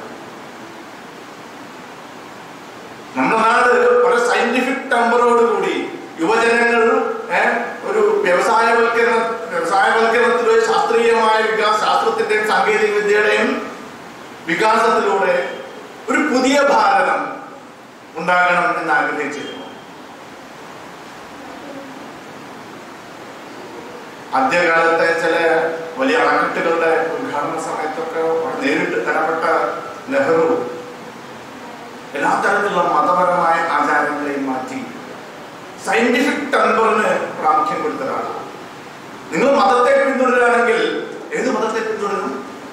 നമ്മുടെ നാട് വളരെ സയന്റിഫിക് ടെമ്പറോട് കൂടി യുവജനങ്ങൾ ഏ, ഒരു വ്യവസായവൽക്കരണ വ്യവസായവൽക്കരണത്തിലൂടെ ശാസ്ത്രീയമായ വികാസ ശാസ്ത്രത്തിന്റെയും സാങ്കേതിക വിദ്യയുടെയും വികാസത്തിലൂടെ ഒരു പുതിയ ഭാരതം ഉണ്ടാകണം എന്ന് ആഗ്രഹിച്ചിരുന്നു ആദ്യകാലത്തെ ചില വലിയ അണക്കെട്ടുകളുടെ ഉദ്ഘാടന സമയത്തൊക്കെ നേരിട്ട് ഇടപെട്ട നെഹ്റു എല്ലാ തരത്തിലുള്ള മതപരമായ ആചാരങ്ങളെയും മാറ്റി സയന്റിഫിക് ടെമ്പറിന് പ്രാമുഖ്യം കൊടുത്തതാണ് നിങ്ങൾ മതത്തെ പിന്തുടരുകയാണെങ്കിൽ ഏത് മതത്തെ പിന്തുടരും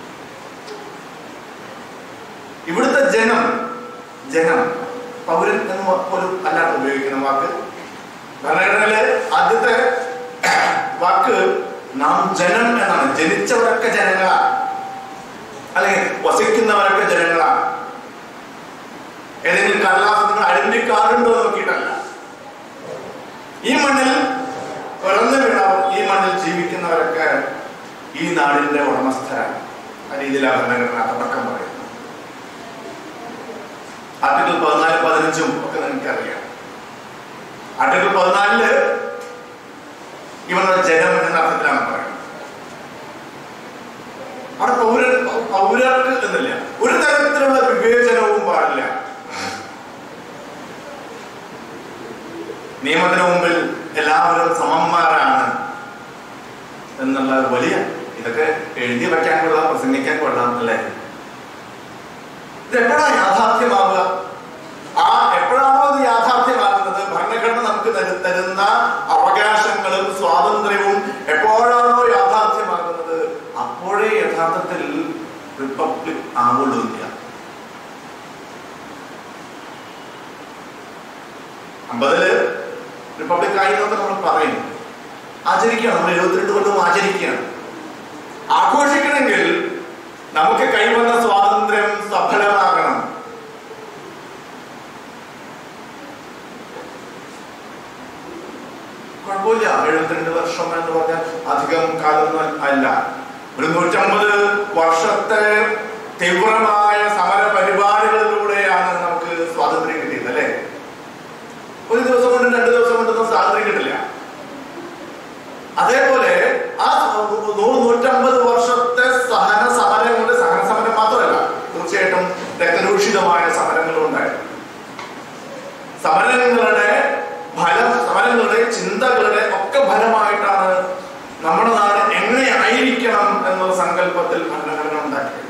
ഇവിടുത്തെ ജനം ജനം പൗരൻ എന്ന് വ- പോലും അല്ലാതെ ഉപയോഗിക്കുന്ന വാക്ക് ഭരണഘടനയിലെ ആദ്യത്തെ വാക്ക് നാം ജനം എന്നാണ് ജനിച്ചവരൊക്കെ ജനങ്ങളാ അല്ലെങ്കിൽ വസിക്കുന്നവരൊക്കെ ജനങ്ങളാ ഏതെങ്കിലും കടലാസ് നിങ്ങൾ ഐഡന്റി കാർഡ് ഉണ്ടോ എന്ന് നോക്കിയിട്ടല്ല ഈ മണ്ണിൽ പിറന്നു വീണവർ ഈ മണ്ണിൽ ജീവിക്കുന്നവരൊക്കെ ഈ നാടിന്റെ ഉടമസ്ഥരാണ് ആ രീതിയിലാണ് ഭരണഘടന തുടക്കം പറയുന്നത് ആർട്ടിക്കിൾ പതിനാല് പതിനഞ്ചും ഒക്കെ നിങ്ങൾക്കറിയാം ആർട്ടിക്കിൾ പതിനാലില് ഇവരുടെ ജനം എന്ന അർത്ഥത്തിലാണ് പറയുന്നത് അവിടെ പൗരൻ പൗരർക്ക് എന്നില്ല ഒരു തരത്തിലുള്ള വിവേചനവും പാടില്ല നിയമത്തിന് മുമ്പിൽ എല്ലാവരും സമന്മാരാണ് എന്നുള്ള വലിയ ഇതൊക്കെ എഴുതി വയ്ക്കാൻ കൊള്ളാം പ്രസംഗിക്കാൻ കൊള്ളാം അല്ലേ ഇത് എപ്പോഴാ യാഥാർത്ഥ്യമാവുക ആ എപ്പോഴാണോ ഇത് യാഥാർത്ഥ്യമാകുന്നത് ഭരണഘടന നമുക്ക് തരു- തരുന്ന അവകാശങ്ങളും സ്വാതന്ത്ര്യവും എപ്പോഴാണോ യാഥാർത്ഥ്യമാകുന്നത് അപ്പോഴേ യഥാർത്ഥത്തിൽ റിപ്പബ്ലിക് ആവുള്ളൂ ഇന്ത്യ അമ്പതില് റിപ്പബ്ലിക് ആയി എന്നൊക്കെ നമ്മൾ പറയും ആചരിക്കുകയാണ് നമ്മൾ എഴുപത്തിരണ്ട് കൊല്ലം ആചരിക്കുകയാണ് ആഘോഷിക്കണമെങ്കിൽ നമുക്ക് കൈവന്ന സ്വാതന്ത്ര്യം സഫലമാകണം കുഴപ്പമില്ല എഴുപത്തിരണ്ട് വർഷം എന്ന് പറഞ്ഞാൽ അധികം കാലമൊന്നും അല്ല ഒരു നൂറ്റമ്പത് വർഷത്തെ തീവ്രമായ സമര പരിപാടികളിലൂടെയാണ് നമുക്ക് സ്വാതന്ത്ര്യം കിട്ടിയത് അല്ലേ ഒരു ദിവസം കൊണ്ട് രണ്ട് ദിവസം കൊണ്ടൊന്നും സ്വാതന്ത്ര്യം കിട്ടില്ല അതേപോലെ ആ നൂറ് നൂറ്റമ്പത് വർഷത്തെ സഹന സമരങ്ങളുടെ സഹന സമരം മാത്രമല്ല തീർച്ചയായിട്ടും രക്തരൂഷിതമായ സമരങ്ങളും ഉണ്ടായിരുന്നു സമരങ്ങളുടെ ഫലം സമരങ്ങളുടെ ചിന്തകളുടെ ഒക്കെ ഫലമായിട്ടാണ് നമ്മുടെ നാട് എങ്ങനെയായിരിക്കണം എന്നുള്ള സങ്കല്പത്തിൽ ഭരണഘടന ഉണ്ടാക്കിയത്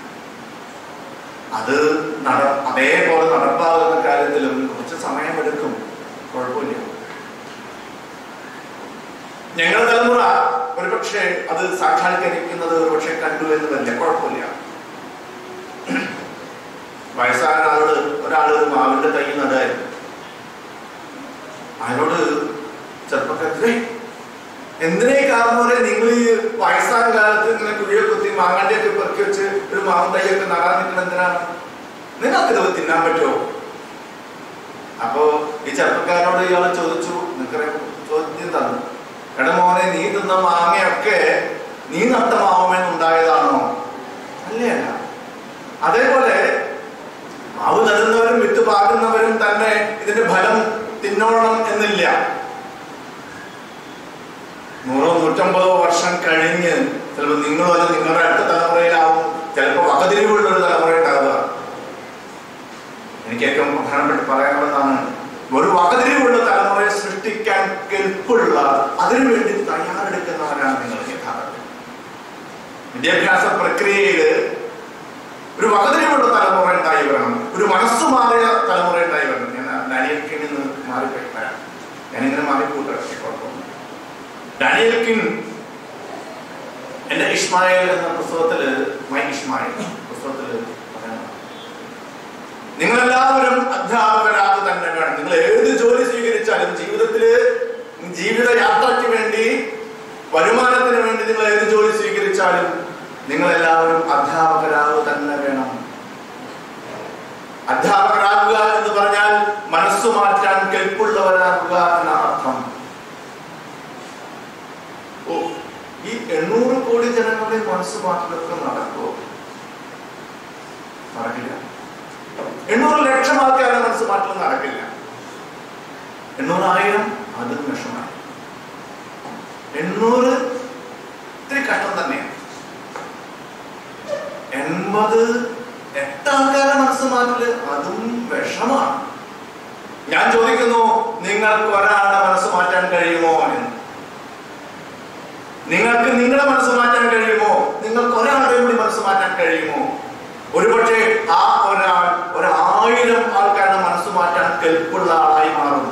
അത് നട അതേപോലെ നടപ്പാകുന്ന കാര്യത്തിലും കുറച്ച് സമയമെടുക്കും കുഴപ്പമില്ല ഞങ്ങളുടെ തലമുറ ഒരുപക്ഷെ അത് സാക്ഷാത്കരിക്കുന്നത് ഒരുപക്ഷെ കണ്ടു എന്ന് വരില്ല കുഴപ്പമില്ല വയസ്സായ ആളോട് ഒരാൾ ഒരു മാവിന്റെ തൈ നടായിരുന്നു അയാളോട് ചെറുപ്പക്കാരെ എന്തിനേ കാരണവരെ നിങ്ങൾ ഈ വയസ്സായ കാലത്ത് ഇങ്ങനെ കുഴിയെ കുത്തി മാങ്ങാണ്ടിയൊക്കെ പെറുക്കി വെച്ച് ഒരു മാവും തൈയൊക്കെ നടാൻ നിൽക്കണം എന്തിനാണ് നിങ്ങൾക്ക് ഇത് തിന്നാൻ പറ്റുമോ അപ്പോ ഈ ചെറുപ്പക്കാരോട് ഇയാൾ ചോദിച്ചു നിനക്കറിയാം ചോദ്യം തന്നു എടാ മോനെ നീ തിന്ന മാങ്ങയൊക്കെ നീ നഷ്ടമാവുമെന്നുണ്ടായതാണോ അല്ലേ അല്ല അതേപോലെ മാവ് നടുന്നവരും വിത്ത് പാകുന്നവരും തന്നെ ഇതിന്റെ ഫലം തിന്നോളണം എന്നില്ല നൂറോ നൂറ്റമ്പതോ വർഷം കഴിഞ്ഞ് ചിലപ്പോൾ നിങ്ങളോ അല്ല നിങ്ങളുടെ അടുത്ത തലമുറയിലാവും ചിലപ്പോൾ വകതിരിവുള്ള ഒരു തലമുറ ഉണ്ടാവുക എനിക്ക് ഏറ്റവും പ്രധാനപ്പെട്ട് പറയാനുള്ളതാണ് ഒരു വകതിരിവുള്ള തലമുറയെ സൃഷ്ടിക്കാൻ കെൽപ്പുള്ള അതിനുവേണ്ടി തയ്യാറെടുക്കുന്നവരാണ് നിങ്ങൾ യഥാർത്ഥത്തിൽ വിദ്യാഭ്യാസ പ്രക്രിയയില് ഒരു വകതിരിവുള്ള തലമുറ ഉണ്ടായി വരണം ഒരു മനസ്സ് മാറിയ തലമുറ ഉണ്ടായി വരണം ഞാൻ ഡാനിയൽ കിങ്ങിൽ നിന്ന് മാറിപ്പോയി വരാം ഞാനിങ്ങനെ മാറിക്കൂട്ടെ കുഴപ്പമൊന്നും ഡാനിയൽ കിങ് എന്റെ ഇസ്മായിൽ എന്ന പുസ്തകത്തില് മൈ ഇസ്മായിൽ പുസ്തകത്തില് പറയുന്നത് നിങ്ങളെല്ലാവരും അധ്യാപകരാக തന്നെ വേണം നിങ്ങൾ ഏത് ജോലി സ്വീകരിച്ചാലും ജീവിതത്തില് ജീവിത യാത്രയ്ക്ക് വേണ്ടി വരുമാനത്തിന് വേണ്ടി നിങ്ങൾ ഏത് ജോലി സ്വീകരിച്ചാലും നിങ്ങൾ എല്ലാവരും അധ്യാപകരാക തന്നെ വേണം അധ്യാപകരാകുക എന്ന് പറഞ്ഞാൽ മനസ്സു മാറ്റാൻ കെൽപ്പുള്ളവരാകുക എന്ന അർത്ഥം ഓ ഈ എണ്ണൂറ് കോടി ജനങ്ങളുടെ മനസ്സ് മാറ്റലൊക്കെ നടക്കുമോ നടക്കില്ല എണ്ണൂറ് ലക്ഷം ആൾക്കാരുടെ മനസ്സ് മാറ്റം നടക്കില്ല എണ്ണൂറായിരം അതും വിഷമായി എണ്ണൂറ് ഇത്തിരി കഷ്ടം തന്നെയാണ് എൺപത് എട്ട് ആൾക്കാരുടെ മനസ്സ് മാറ്റല് അതും വിഷമാണ് ഞാൻ ചോദിക്കുന്നു നിങ്ങൾക്ക് ഒരാളുടെ മനസ്സ് മാറ്റാൻ കഴിയുമോ എന്ന് നിങ്ങൾക്ക് നിങ്ങളുടെ മനസ്സ് മാറ്റാൻ കഴിയുമോ നിങ്ങൾക്ക് ഒരാളുടെ കൂടി മനസ്സ് മാറ്റാൻ കഴിയുമോ ഒരുപക്ഷെ ആ ഒരാൾ ഒരായിരം ആൾക്കാരുടെ മനസ്സ് മാറ്റാൻ കെൽപ്പുള്ള ആളായി മാറും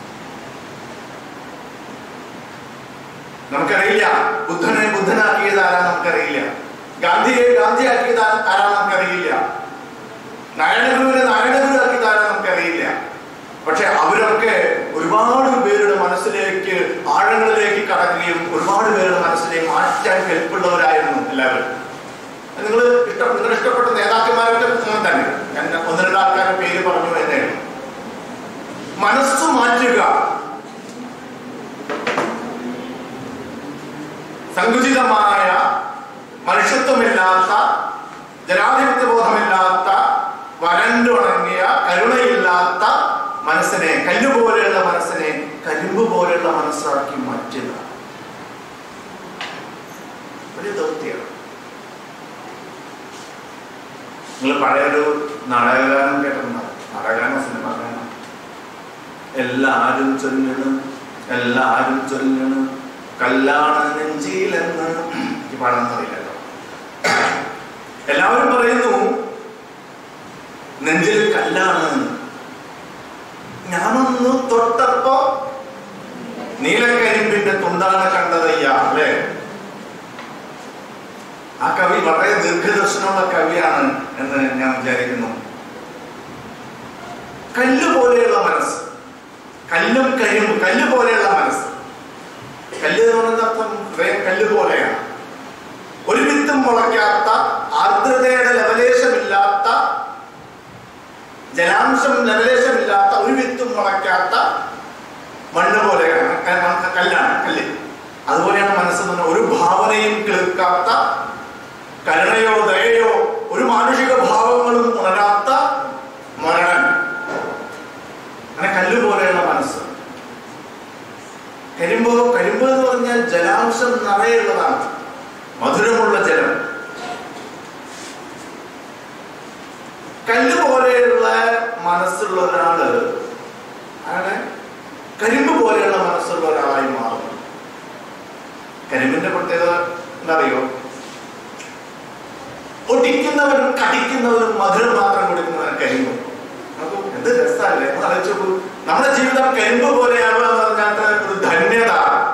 നമുക്കറിയില്ല ബുദ്ധനെ ബുദ്ധനാക്കിയത് ആരാ നമുക്കറിയില്ല ഗാന്ധിയെ ഗാന്ധിയാക്കിയത് ആ- ആരാ നമുക്കറിയില്ല നാരായണഗുരുവിനെ നാരായണഗുരു ആക്കിയത് ആരാ നമുക്കറിയില്ല പക്ഷെ അവരൊക്കെ ഒരുപാട് പേരുടെ മനസ്സിലേക്ക് ആഴങ്ങളിലേക്ക് കടക്കുകയും ഒരുപാട് പേരുടെ മനസ്സിലേക്ക് മാറ്റാൻ കെൽപ്പുള്ളവരായിരുന്നു എല്ലാവരും നിങ്ങൾ ഇഷ്ടം നിങ്ങൾ ഇഷ്ടപ്പെട്ട നേതാക്കന്മാരൊക്കെ അങ്ങനെ തന്നെ ഞാൻ ഒന്ന് രണ്ട് ആൾക്കാരുടെ പേര് പറഞ്ഞു എന്നേ ഉള്ളൂ. മനസ്സ് മാറ്റുക സങ്കുചിതമായ മനുഷ്യത്വമില്ലാത്ത ജനാധിപത്യ ബോധമില്ലാത്ത വരണ്ടുണങ്ങിയ കരുണയില്ലാത്ത മനസ്സിനെ കല്ലുപോലെയുള്ള മനസ്സിനെ കരിമ്പ് പോലെയുള്ള മനസ്സാക്കി മാറ്റുക ഒരു ദൗത്യമാണ് നിങ്ങൾ പഴയൊരു നാടകഗാനം കേട്ടിട്ടുണ്ടാവും നാടകഗാനം സിനിമ ഗാനം എല്ലാരും ചൊല്ലണ് എല്ലാരും ചൊല്ലണ് കല്ലാണ് നെഞ്ചിയിലെന്ന് എനിക്ക് പാടാന്നറിയില്ലല്ലോ എല്ലാവരും പറയുന്നു നെഞ്ചിൽ കല്ലാണ് ഞാനൊന്ന് തൊട്ടപ്പോ നീലക്കരിമ്പിന്റെ തുണ്ടാണ് കണ്ടതയ്യ അല്ലേ ആ കവി വളരെ ദീർഘദർശനമുള്ള കവിയാണ് എന്ന് ഞാൻ വിചാരിക്കുന്നു കല്ല് പോലെയുള്ള മനസ്സ് കല്ലും കരിമ്പ് കല്ല് പോലെയുള്ള മനസ്സ് കല്ല് എന്ന് പറയുന്ന അർത്ഥം ഹൃദയം കല്ല് പോലെയാണ് ഒരു വിത്തും മുളയ്ക്കാത്ത ആർദ്രതയുടെ ലവലേശമില്ലാത്ത ജലാംശം ലവലേശമില്ലാത്ത ഒരു വിത്തും മുളയ്ക്കാത്ത മണ്ണ് പോലെയാണ് ക- ക- കല്ലാണ് കല്ല് അതുപോലെയാണ് മനസ്സ് എന്ന് ഒരു ഭാവനയും കേൾക്കാത്ത കരുണയോ ദയയോ ഒരു മാനുഷിക ഭാവങ്ങളും ഉണരാത്ത മരണൻ അങ്ങനെ കല്ല് പോലെയുള്ള മനസ്സ് കരിമ്പോ കരിമ്പ് എന്ന് പറഞ്ഞാൽ ജലാംശം നിറയുള്ളതാണ് മധുരമുള്ള ജലം കല്ല് പോലെയുള്ള മനസ്സുള്ള ഒരാള് അയാളെ കരിമ്പ് പോലെയുള്ള മനസ്സുള്ള ഒരാളായി മാറും കരിമ്പിന്റെ പ്രത്യേകത എന്താ അറിയോ ഒടിക്കുന്നവനും കടിക്കുന്നവനും മധുരം മാത്രം കൊടുക്കുന്നവൻ കരിമ്പ് നോക്കൂ എന്ത് രസമല്ലേ ഒന്ന് ആലോചിച്ച് നോക്കൂ നമ്മുടെ ജീവിതം കരിമ്പ് പോലെയാവുക എന്ന് പറഞ്ഞാൽ ഒരു ധന്യത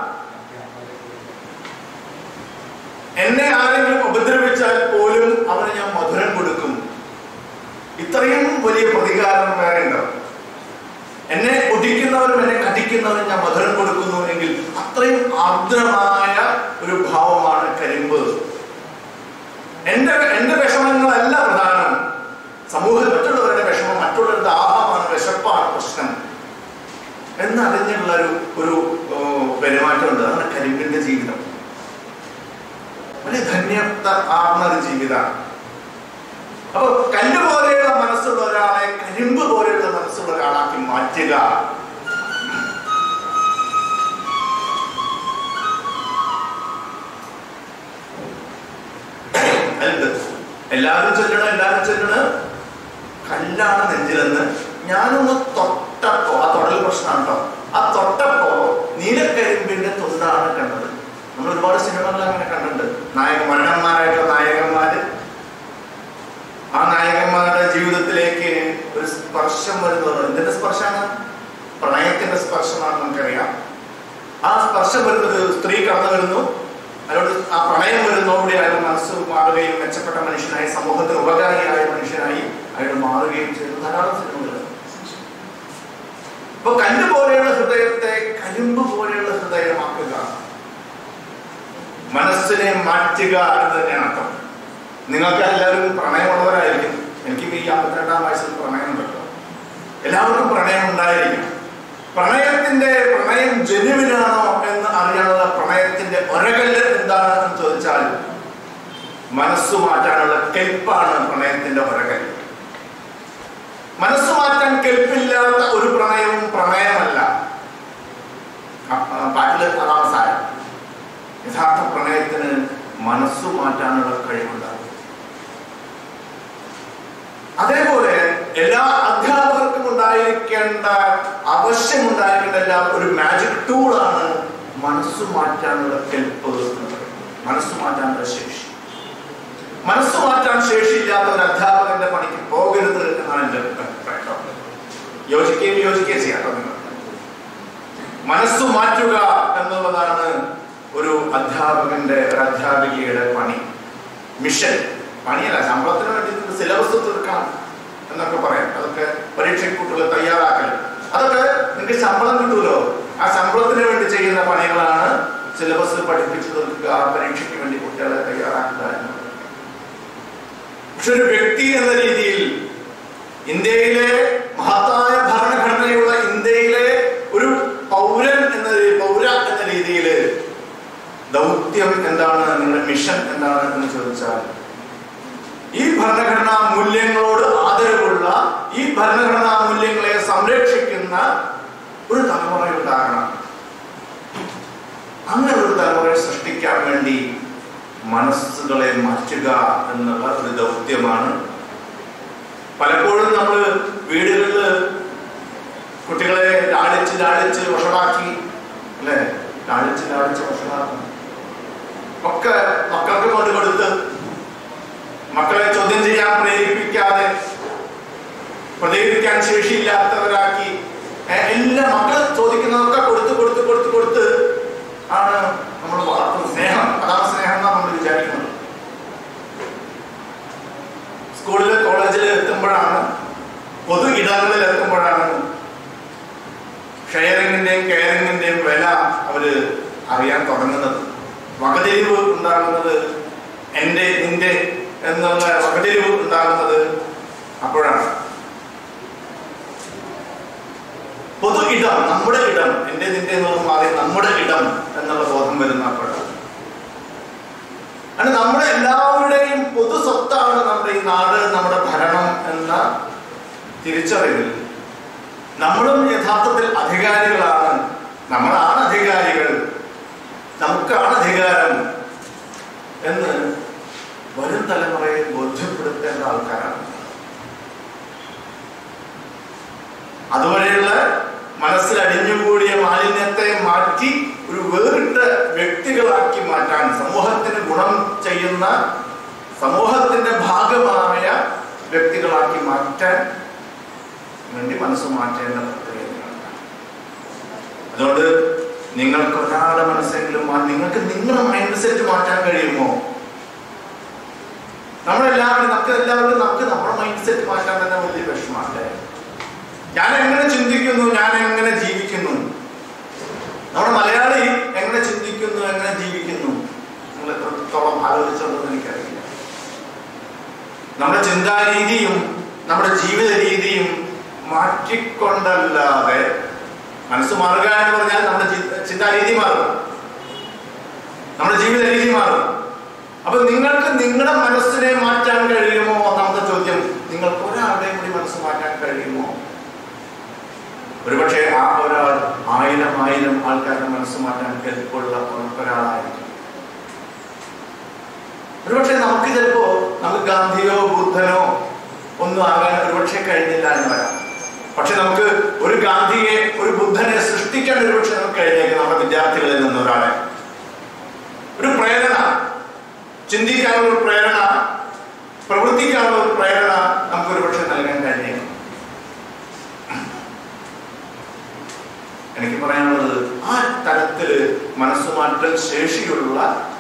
എന്നെ ആരെങ്കിലും ഉപദ്രവിച്ചാൽ പോലും അവന് ഞാൻ മധുരം കൊടുക്കും ഇത്രയും വലിയ പ്രതികാരം വേറെ ഉണ്ടോ എന്നെ ഒടിക്കുന്നവരും എന്നെ കടിക്കുന്നവരും ഞാൻ മധുരം കൊടുക്കുന്നു എങ്കിൽ അത്രയും ആർദ്രമായ ഒരു ഭാവമാണ് കരിമ്പ് എന്റെ എന്റെ വിഷമങ്ങളല്ല പ്രധാനം സമൂഹത്തിൽ മറ്റുള്ളവരുടെ വിഷമം മറ്റുള്ളവരുടെ ദാഹമാണ് വിശപ്പാണ് പ്രശ്നം എന്നറിഞ്ഞുള്ള ഒരു ഒരു ഓ, പെരുമാറ്റമുണ്ട് അതാണ് കരിമ്പിന്റെ ജീവിതം വലിയ ധന്യത ആർന്ന ഒരു ജീവിതമാണ് അപ്പൊ കല്ല് പോലെയുള്ള മനസ്സുള്ള ഒരാളെ കരിമ്പ് പോലെയുള്ള മനസ്സുള്ള ഒരാളാക്കി മാറ്റുക അല്ല എല്ലാവരും ചൊല്ലണം എല്ലാവരും ചൊല്ലണം കല്ലാണ് നെഞ്ചിലെന്ന് ഞാനൊന്ന് തൊട്ടപ്പോ ആ തൊടൽ പ്രശ്നമാണ് കേട്ടോ ആ തൊട്ടപ്പോ നീലക്കരിമ്പിന്റെ തൊണ്ടാണ് കണ്ടത് നമ്മൾ ഒരുപാട് സിനിമകൾ അങ്ങനെ കണ്ടിട്ടുണ്ട് നായക മരണന്മാരായിട്ടുള്ള നായകന്മാര് ആ നായകന്മാരുടെ ജീവിതത്തിലേക്ക് ഒരു സ്പർശം വരുന്നത് എന്തിന്റെ സ്പർശമാണ് പ്രണയത്തിന്റെ സ്പർശമാണ് നമുക്കറിയാം ആ സ്പർശം വരുന്നത് സ്ത്രീ കടന്നു വരുന്നു അതിനോട് ആ പ്രണയം വരുന്നതോടെ അയാൾ മനസ്സ് മാറുകയും മെച്ചപ്പെട്ട മനുഷ്യനായി സമൂഹത്തിന് ഉപകാരിയായ മനുഷ്യനായി അയാൾ മാറുകയും ചെയ്തു ധാരാളം സിനിമകൾ ഇപ്പൊ കല്ല് പോലെയുള്ള ഹൃദയത്തെ കരിമ്പ് പോലെയുള്ള ഹൃദയമാക്കുക മനസ്സിനെ മാറ്റുക എന്ന് തന്നെയാണ് അർത്ഥം നിങ്ങൾക്ക് എല്ലാവരും പ്രണയമുള്ളവരായിരിക്കും എനിക്കും ഈ അമ്പത്തിരണ്ടാം വയസ്സിൽ പ്രണയം ഉണ്ടല്ലോ എല്ലാവർക്കും പ്രണയം ഉണ്ടായിരിക്കും പ്രണയത്തിന്റെ പ്രണയം ജനുവിനാണോ എന്ന് അറിയാനുള്ള പ്രണയത്തിന്റെ ഒരകല്ല് എന്താണ് എന്ന് ചോദിച്ചാൽ മനസ്സു മാറ്റാനുള്ള കെൽപ്പാണ് പ്രണയത്തിന്റെ ഒരകല്ല് മനസ്സ് മാറ്റാൻ കെൽപ്പില്ലാത്ത ഒരു പ്രണയവും പ്രണയമല്ല അ- ആ പാട്ടില് അതാണ് സാരം യഥാർത്ഥ പ്രണയത്തിന് മനസ്സു മാറ്റാനുള്ള കഴിവുണ്ടാകും അതേപോലെ എല്ലാ അധ്യാപകർക്കും ഉണ്ടായിരിക്കേണ്ട ആവശ്യമുണ്ടായിരിക്കേണ്ട എല്ലാ ഒരു മാജിക് ടൂളാണ് മനസ്സു മാറ്റാനുള്ള കെൽപ്പ് എന്ന് പറയുന്നത്. മനസ്സു മാറ്റാനുള്ള ശേഷി മനസ്സു മാറ്റാൻ ശേഷിയില്ലാത്ത ഒരു അധ്യാപകന്റെ പണിക്ക് പോകരുത് എന്നാണ് എന്റെ അഭിപ്രായം യോജിക്കുകയും യോജിക്കുകയും ചെയ്യാം കേട്ടോ നിങ്ങൾ മനസ്സു മാറ്റുക എന്നുള്ളതാണ് ഒരു അധ്യാപകന്റെ ഒരു അധ്യാപികയുടെ പണി മിഷൻ പണിയല്ല ശമ്പളത്തിന് വേണ്ടി സിലബസ് തീർക്കണം എന്നൊക്കെ പറയാം അതൊക്കെ പരീക്ഷയ്ക്ക് കുട്ടികളെ തയ്യാറാക്കൽ അതൊക്കെ നിങ്ങൾക്ക് ശമ്പളം കിട്ടുമല്ലോ ആ ശമ്പളത്തിന് വേണ്ടി ചെയ്യുന്ന പണികളാണ് സിലബസ് പഠിപ്പിച്ചു തീർക്കുക ആ പരീക്ഷയ്ക്ക് വേണ്ടി കുട്ടികളെ തയ്യാറാക്കുക എന്നുള്ളത് പക്ഷെ ഒരു വ്യക്തി എന്ന രീതിയിൽ ഇന്ത്യയിലെ മഹത്തായ ഭരണഘടനയുള്ള ഇന്ത്യയിലെ ഒരു പൗരൻ എന്ന രീ- പൗര എന്ന രീതിയിൽ ദൗത്യം എന്താണ് നിങ്ങളുടെ മിഷൻ എന്താണ് എന്ന് ചോദിച്ചാൽ ഈ ഭരണഘടനാ മൂല്യങ്ങളോട് ആദരവുള്ള ഈ ഭരണഘടനാ മൂല്യങ്ങളെ സംരക്ഷിക്കുന്ന ഒരു തലമുറ ഉണ്ടാകണം അങ്ങനെ ഒരു തലമുറയെ സൃഷ്ടിക്കാൻ വേണ്ടി മനസ്സുകളെ മാറ്റുക എന്നുള്ള ഒരു ദൗത്യമാണ് പലപ്പോഴും നമ്മൾ വീടുകളിൽ കുട്ടികളെ ലാളിച്ച് ലാളിച്ച് വഷളാക്കി അല്ലെ ലാളിച്ച് ലാളിച്ച് വഷളാക്കും ഒക്കെ മക്കൾക്ക് കൊണ്ട് കൊടുത്ത് മക്കളെ ചോദ്യം ചെയ്യാൻ പ്രേരിപ്പിക്കാതെ പ്രതികരിക്കാൻ ശേഷിയില്ലാത്തവരാക്കി ഏ, എല്ലാ മക്കൾ ചോദിക്കുന്നതൊക്കെ കൊടുത്ത് കൊടുത്ത് കൊടുത്ത് കൊടുത്ത് ആണ് നമ്മൾ വളർത്തുന്നത് സ്നേഹം അതാണ് സ്നേഹം എന്നാണ് നമ്മൾ വിചാരിക്കുന്നത് സ്കൂളിൽ കോളേജിൽ എത്തുമ്പോഴാണ് പൊതു ഇടങ്ങളിൽ എത്തുമ്പോഴാണ് ഷെയറിങ്ങിന്റെയും കെയറിങ്ങിന്റെയും വില അവര് അറിയാൻ തുടങ്ങുന്നത് വകതിരിവ് ഉണ്ടാകുന്നത് എൻ്റെ നിന്റെ എന്നുള്ള വകതിരിവ് ഉണ്ടാകുന്നത് അപ്പോഴാണ് പൊതു ഇടം നമ്മുടെ ഇടം എൻ്റെ നിന്റെ എന്നുള്ള മാറി നമ്മുടെ ഇടം എന്നുള്ള ബോധം വരുന്ന അപ്പോഴാണ് അത് നമ്മുടെ എല്ലാവരുടെയും പൊതു സ്വത്താണ് നമ്മുടെ ഈ നാട് നമ്മുടെ ഭരണം എന്ന തിരിച്ചറിവിൽ നമ്മളും യഥാർത്ഥത്തിൽ അധികാരികളാണ് നമ്മളാണ് അധികാരികൾ നമുക്കാണ് അധികാരം എന്ന് വരും തലമുറയെ ബോധ്യപ്പെടുത്തേണ്ട ആൾക്കാരാണ് അതുവരെയുള്ള മനസ്സിൽ അടിഞ്ഞുകൂടിയ മാലിന്യത്തെ മാറ്റി ഒരു വേറിട്ട വ്യക്തികളാക്കി മാറ്റാൻ സമൂഹത്തിന് ഗുണം ചെയ്യുന്ന സമൂഹത്തിന്റെ ഭാഗമായ വ്യക്തികളാക്കി മാറ്റാൻ വേണ്ടി മനസ്സ് മാറ്റേണ്ട പ്രക്രിയയാണ് അതുകൊണ്ട് നിങ്ങൾക്ക് ഒരാളുടെ മനസ്സെങ്കിലും മാ- നിങ്ങൾക്ക് നിങ്ങളുടെ മൈൻഡ് സെറ്റ് മാറ്റാൻ കഴിയുമോ നമ്മളെല്ലാവരും നമുക്ക് എല്ലാവരും നമുക്ക് നമ്മുടെ മൈൻഡ് സെറ്റ് മാറ്റാൻ തന്നെ വലിയ വിഷമല്ലേ ഞാൻ എങ്ങനെ ചിന്തിക്കുന്നു ഞാൻ എങ്ങനെ ജീവിക്കുന്നു നമ്മുടെ മലയാളി എങ്ങനെ ചിന്തിക്കുന്നു എങ്ങനെ ജീവിക്കുന്നു നിങ്ങൾ എത്രത്തോളം ആലോചിച്ചുണ്ടെന്ന് എനിക്കറിയില്ല നമ്മുടെ ചിന്താരീതിയും നമ്മുടെ ജീവിത രീതിയും മാറ്റിക്കൊണ്ടല്ലാതെ മനസ്സ് മാറുക എന്ന് പറഞ്ഞാൽ നമ്മുടെ ചി- ചിന്താരീതി മാറും നമ്മുടെ ജീവിത രീതി മാറും അപ്പൊ നിങ്ങൾക്ക് നിങ്ങളുടെ മനസ്സിനെ മാറ്റാൻ കഴിയുമോ ഒന്നാമത്തെ ചോദ്യം നിങ്ങൾക്ക് ഒരാളുടെയും കൂടി മനസ്സ് മാറ്റാൻ കഴിയുമോ ഒരുപക്ഷെ ആ ഒരാൾ ആയിരം ആയിരം ആൾക്കാരുടെ മനസ്സ് മാറ്റാൻ കെൽപ്പുള്ള ഒരാളായിരിക്കും ഒരുപക്ഷെ നമുക്ക് ചിലപ്പോ നമുക്ക് ഗാന്ധിയോ ബുദ്ധനോ ഒന്നും ആകാൻ ഒരുപക്ഷെ കഴിഞ്ഞില്ല എന്ന് വരാം പക്ഷെ നമുക്ക് ഒരു ഗാന്ധിയെ ഒരു ബുദ്ധനെ സൃഷ്ടിക്കാൻ ഒരുപക്ഷെ നമുക്ക് കഴിഞ്ഞേക്കും നമ്മുടെ വിദ്യാർത്ഥികളിൽ നിന്ന് ഒരാളെ ഒരു പ്രേരണ ചിന്തിക്കാനുള്ള ഒരു പ്രേരണ പ്രവർത്തിക്കാനുള്ള ഒരു പ്രേരണ നമുക്ക് ഒരുപക്ഷെ നൽകാൻ കഴിഞ്ഞേക്കും എനിക്ക് പറയാനുള്ളത് ആ തരത്തില് മനസ്സുമാറ്റൽ ശേഷിയുള്ള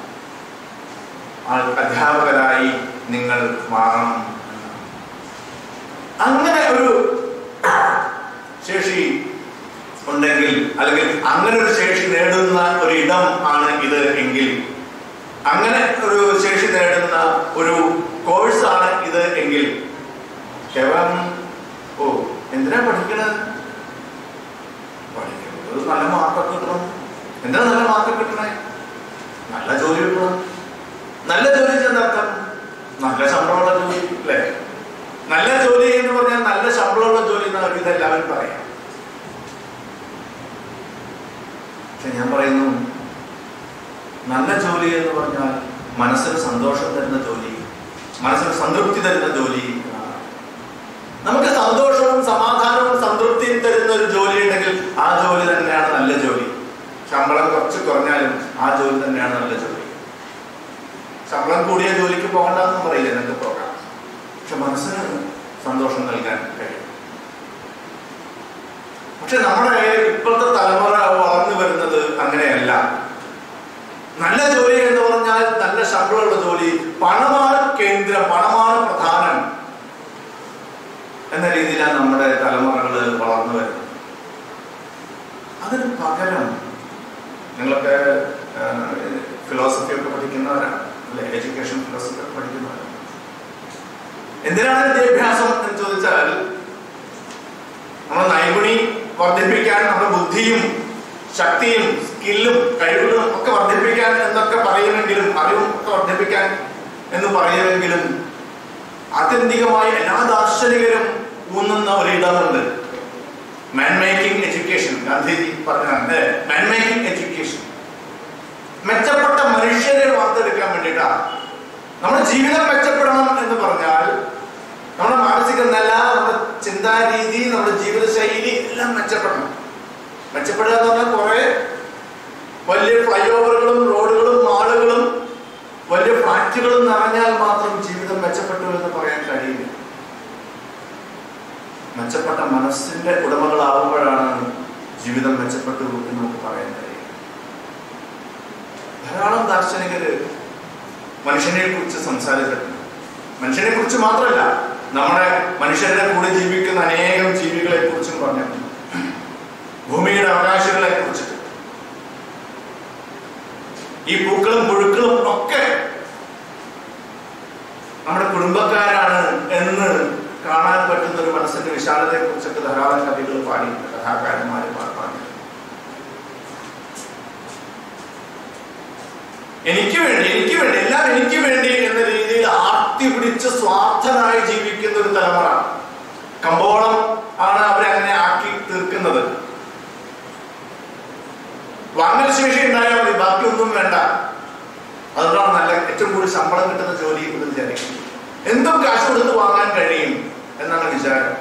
ആ- അധ്യാപകരായി നിങ്ങൾ മാറണം എന്നാണ്. അങ്ങനെ ഒരു ശേഷി ഉണ്ടെങ്കിൽ അല്ലെങ്കിൽ അങ്ങനെ ഒരു ശേഷി നേടുന്ന ഒരു ഇടം ആണ് ഇത് എങ്കിൽ അങ്ങനെ ഒരു ശേഷി നേടുന്ന ഒരു കോഴ്സാണ് ഇത് എങ്കിൽ കേവലം ഓ എന്തിനാ പഠിക്കണത് പഠിക്കുന്നത് ഒരു നല്ല മാർക്കൊക്കെ കിട്ടണം എന്തിനാ നല്ല മാർക്ക് കിട്ടണേ നല്ല ജോലി കിട്ടണം നല്ല ജോലി ചെന്നർത്ഥം നല്ല ശമ്പളമുള്ള ജോലി അല്ലേ നല്ല ജോലി എന്ന് പറഞ്ഞാൽ നല്ല ശമ്പളമുള്ള ജോലി എന്നാണ് ഇതെല്ലാവരും പറയാം പക്ഷെ ഞാൻ പറയുന്നു നല്ല ജോലി എന്ന് പറഞ്ഞാൽ മനസ്സിന് സന്തോഷം തരുന്ന ജോലി മനസ്സിന് സംതൃപ്തി തരുന്ന ജോലി എന്നാണ്. നമുക്ക് സന്തോഷവും സമാധാനവും സംതൃപ്തിയും തരുന്ന ഒരു ജോലി ഉണ്ടെങ്കിൽ ആ ജോലി തന്നെയാണ് നല്ല ജോലി ശമ്പളം കുറച്ച് കുറഞ്ഞാലും ആ ജോലി തന്നെയാണ് നല്ല ജോലി ശമ്പളം കൂടിയ ജോലിക്ക് പോകണ്ടെന്ന് പറയില്ല നിങ്ങൾക്ക് പോകാം പക്ഷെ മനസ്സിന് സന്തോഷം നൽകാൻ കഴിയും പക്ഷെ നമ്മുടെ ഇപ്പോഴത്തെ തലമുറ വളർന്നു വരുന്നത് അങ്ങനെയല്ല നല്ല ജോലി എന്ന് പറഞ്ഞാൽ നല്ല ശമ്പളമുള്ള ജോലി പണമാണ് കേന്ദ്രം പണമാണ് പ്രധാനം എന്ന രീതിയിലാണ് നമ്മുടെ തലമുറകൾ വളർന്നു വരുന്നത് അതിന് പകരം നിങ്ങളൊക്കെ ഫിലോസഫി ഒക്കെ പഠിക്കുന്നവരാണ് അല്ലെ എഡ്യൂക്കേഷൻ ഫിലോസഫി ഒക്കെ പഠിക്കുന്നവരാണ് എന്തിനാണ് വിദ്യാഭ്യാസം എന്ന് ചോദിച്ചാൽ നമ്മുടെ നൈപുണി വർദ്ധിപ്പിക്കാൻ നമ്മുടെ ബുദ്ധിയും ശക്തിയും സ്കില്ലും കഴിവുകളും ഒക്കെ വർദ്ധിപ്പിക്കാൻ എന്നൊക്കെ പറയുമെങ്കിലും അറിവും ഒക്കെ വർദ്ധിപ്പിക്കാൻ എന്ന് പറയുമെങ്കിലും ആത്യന്തികമായി എല്ലാ ദാർശനികരും ഊന്നുന്ന ഒരു ഇടമുണ്ട് മാൻ മേക്കിംഗ് എഡ്യൂക്കേഷൻ ഗാന്ധിജി പറഞ്ഞാണ് മാൻ മേക്കിംഗ് എഡ്യൂക്കേഷൻ മെച്ചപ്പെട്ട മനുഷ്യരെ വാർത്തെടുക്കാൻ വേണ്ടിയിട്ടാണ് നമ്മുടെ ജീവിതം മെച്ചപ്പെടണം എന്ന് പറഞ്ഞാൽ നമ്മുടെ മാനസിക നില നമ്മുടെ ചിന്താരീതി നമ്മുടെ ജീവിതശൈലി എല്ലാം മെച്ചപ്പെടണം മെച്ചപ്പെടുക എന്ന് പറഞ്ഞാൽ കുറെ വലിയ ഫ്ലൈ ഓവറുകളും റോഡുകളും മാളുകളും വലിയ ഫ്ലാറ്റുകളും നിറഞ്ഞാൽ മാത്രം ജീവിതം മെച്ചപ്പെട്ടു എന്ന് പറയാൻ കഴിയില്ല മെച്ചപ്പെട്ട മനസ്സിന്റെ ഉടമകളാവുമ്പോഴാണ് ജീവിതം മെച്ചപ്പെട്ടു എന്ന് നമുക്ക് പറയാൻ കഴിയും ധാരാളം ദാർശനികര് മനുഷ്യനെ കുറിച്ച് സംസാരിച്ചിട്ടുണ്ട് മനുഷ്യനെ കുറിച്ച് മാത്രമല്ല നമ്മുടെ മനുഷ്യരുടെ കൂടെ ജീവിക്കുന്ന അനേകം ജീവികളെ കുറിച്ചും പറഞ്ഞിട്ടുണ്ട് ഭൂമിയുടെ അവകാശികളെ കുറിച്ച് ഈ പൂക്കളും പുഴുക്കളും ഒക്കെ നമ്മുടെ കുടുംബക്കാരാണ് എന്ന് കാണാൻ പറ്റുന്ന ഒരു മനസ്സിന്റെ വിശാലതയെ കുറിച്ചൊക്കെ ധാരാളം കവികൾ പാടിയിട്ടുണ്ട് കഥാകാരന്മാർ പറഞ്ഞു എനിക്ക് വേണ്ടി എനിക്ക് വേണ്ടി എല്ലാം എനിക്ക് വേണ്ടി എന്ന രീതിയിൽ ആർത്തി പിടിച്ച് സ്വാർത്ഥനായി ജീവിക്കുന്ന ഒരു തലമുറ കമ്പോളം ആണ് അവരെ അങ്ങനെ ആക്കി തീർക്കുന്നത് വാങ്ങൽ ശേഷി ഉണ്ടായാൽ മതി ബാക്കിയൊന്നും വേണ്ട അതുകൊണ്ടാണ് നല്ല ഏറ്റവും കൂടുതൽ ശമ്പളം കിട്ടുന്ന ജോലി എന്ന് വിചാരിക്കുന്നത് എന്തും കാശ് കൊടുത്ത് വാങ്ങാൻ കഴിയും എന്നാണ് വിചാരം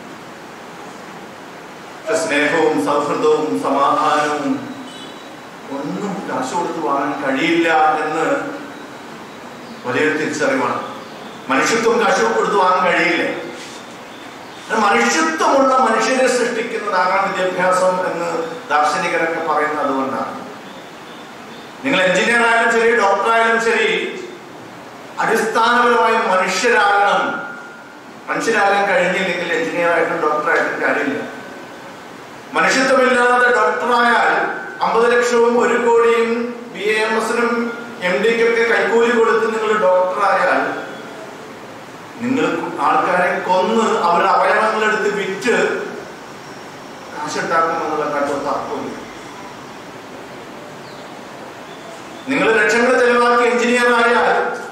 പക്ഷെ സ്നേഹവും സൗഹൃദവും സമാധാനവും ഒന്നും കാശ് കൊടുത്ത് വാങ്ങാൻ കഴിയില്ല എന്ന് വലിയൊരു തിരിച്ചറിവാണ് മനുഷ്യത്വം കാശ് കൊടുത്ത് വാങ്ങാൻ കഴിയില്ല മനുഷ്യത്വമുള്ള മനുഷ്യരെ സൃഷ്ടിക്കുന്നതാകാം വിദ്യാഭ്യാസം എന്ന് ദാർശനികരൊക്കെ പറയുന്നത് അതുകൊണ്ടാണ് നിങ്ങൾ എഞ്ചിനീയർ ആയാലും ശരി ഡോക്ടർ ആയാലും ശരി അടിസ്ഥാനപരമായ മനുഷ്യരാകണം മനുഷ്യരാകാൻ കഴിഞ്ഞില്ലെങ്കിൽ എഞ്ചിനീയർ ആയിട്ടും ഡോക്ടർ ആയിട്ടും കാര്യമില്ല മനുഷ്യത്വമില്ലാതെ ഡോക്ടറായാൽ അമ്പത് ലക്ഷവും ഒരു കോടിയും ബി എ എം എസിനും എം ഡിക്കൊക്കെ കൈക്കൂലി കൊടുത്ത് നിങ്ങൾ ഡോക്ടറായാൽ നിങ്ങൾ ആൾക്കാരെ കൊന്ന് അവരുടെ അവയവങ്ങൾ എടുത്ത് വിറ്റ് കാശുണ്ടാക്കുമെന്നുള്ള കാര്യം തർക്കമില്ല നിങ്ങൾ ലക്ഷങ്ങൾ ചെലവാക്കി എഞ്ചിനീയർ ആയാൽ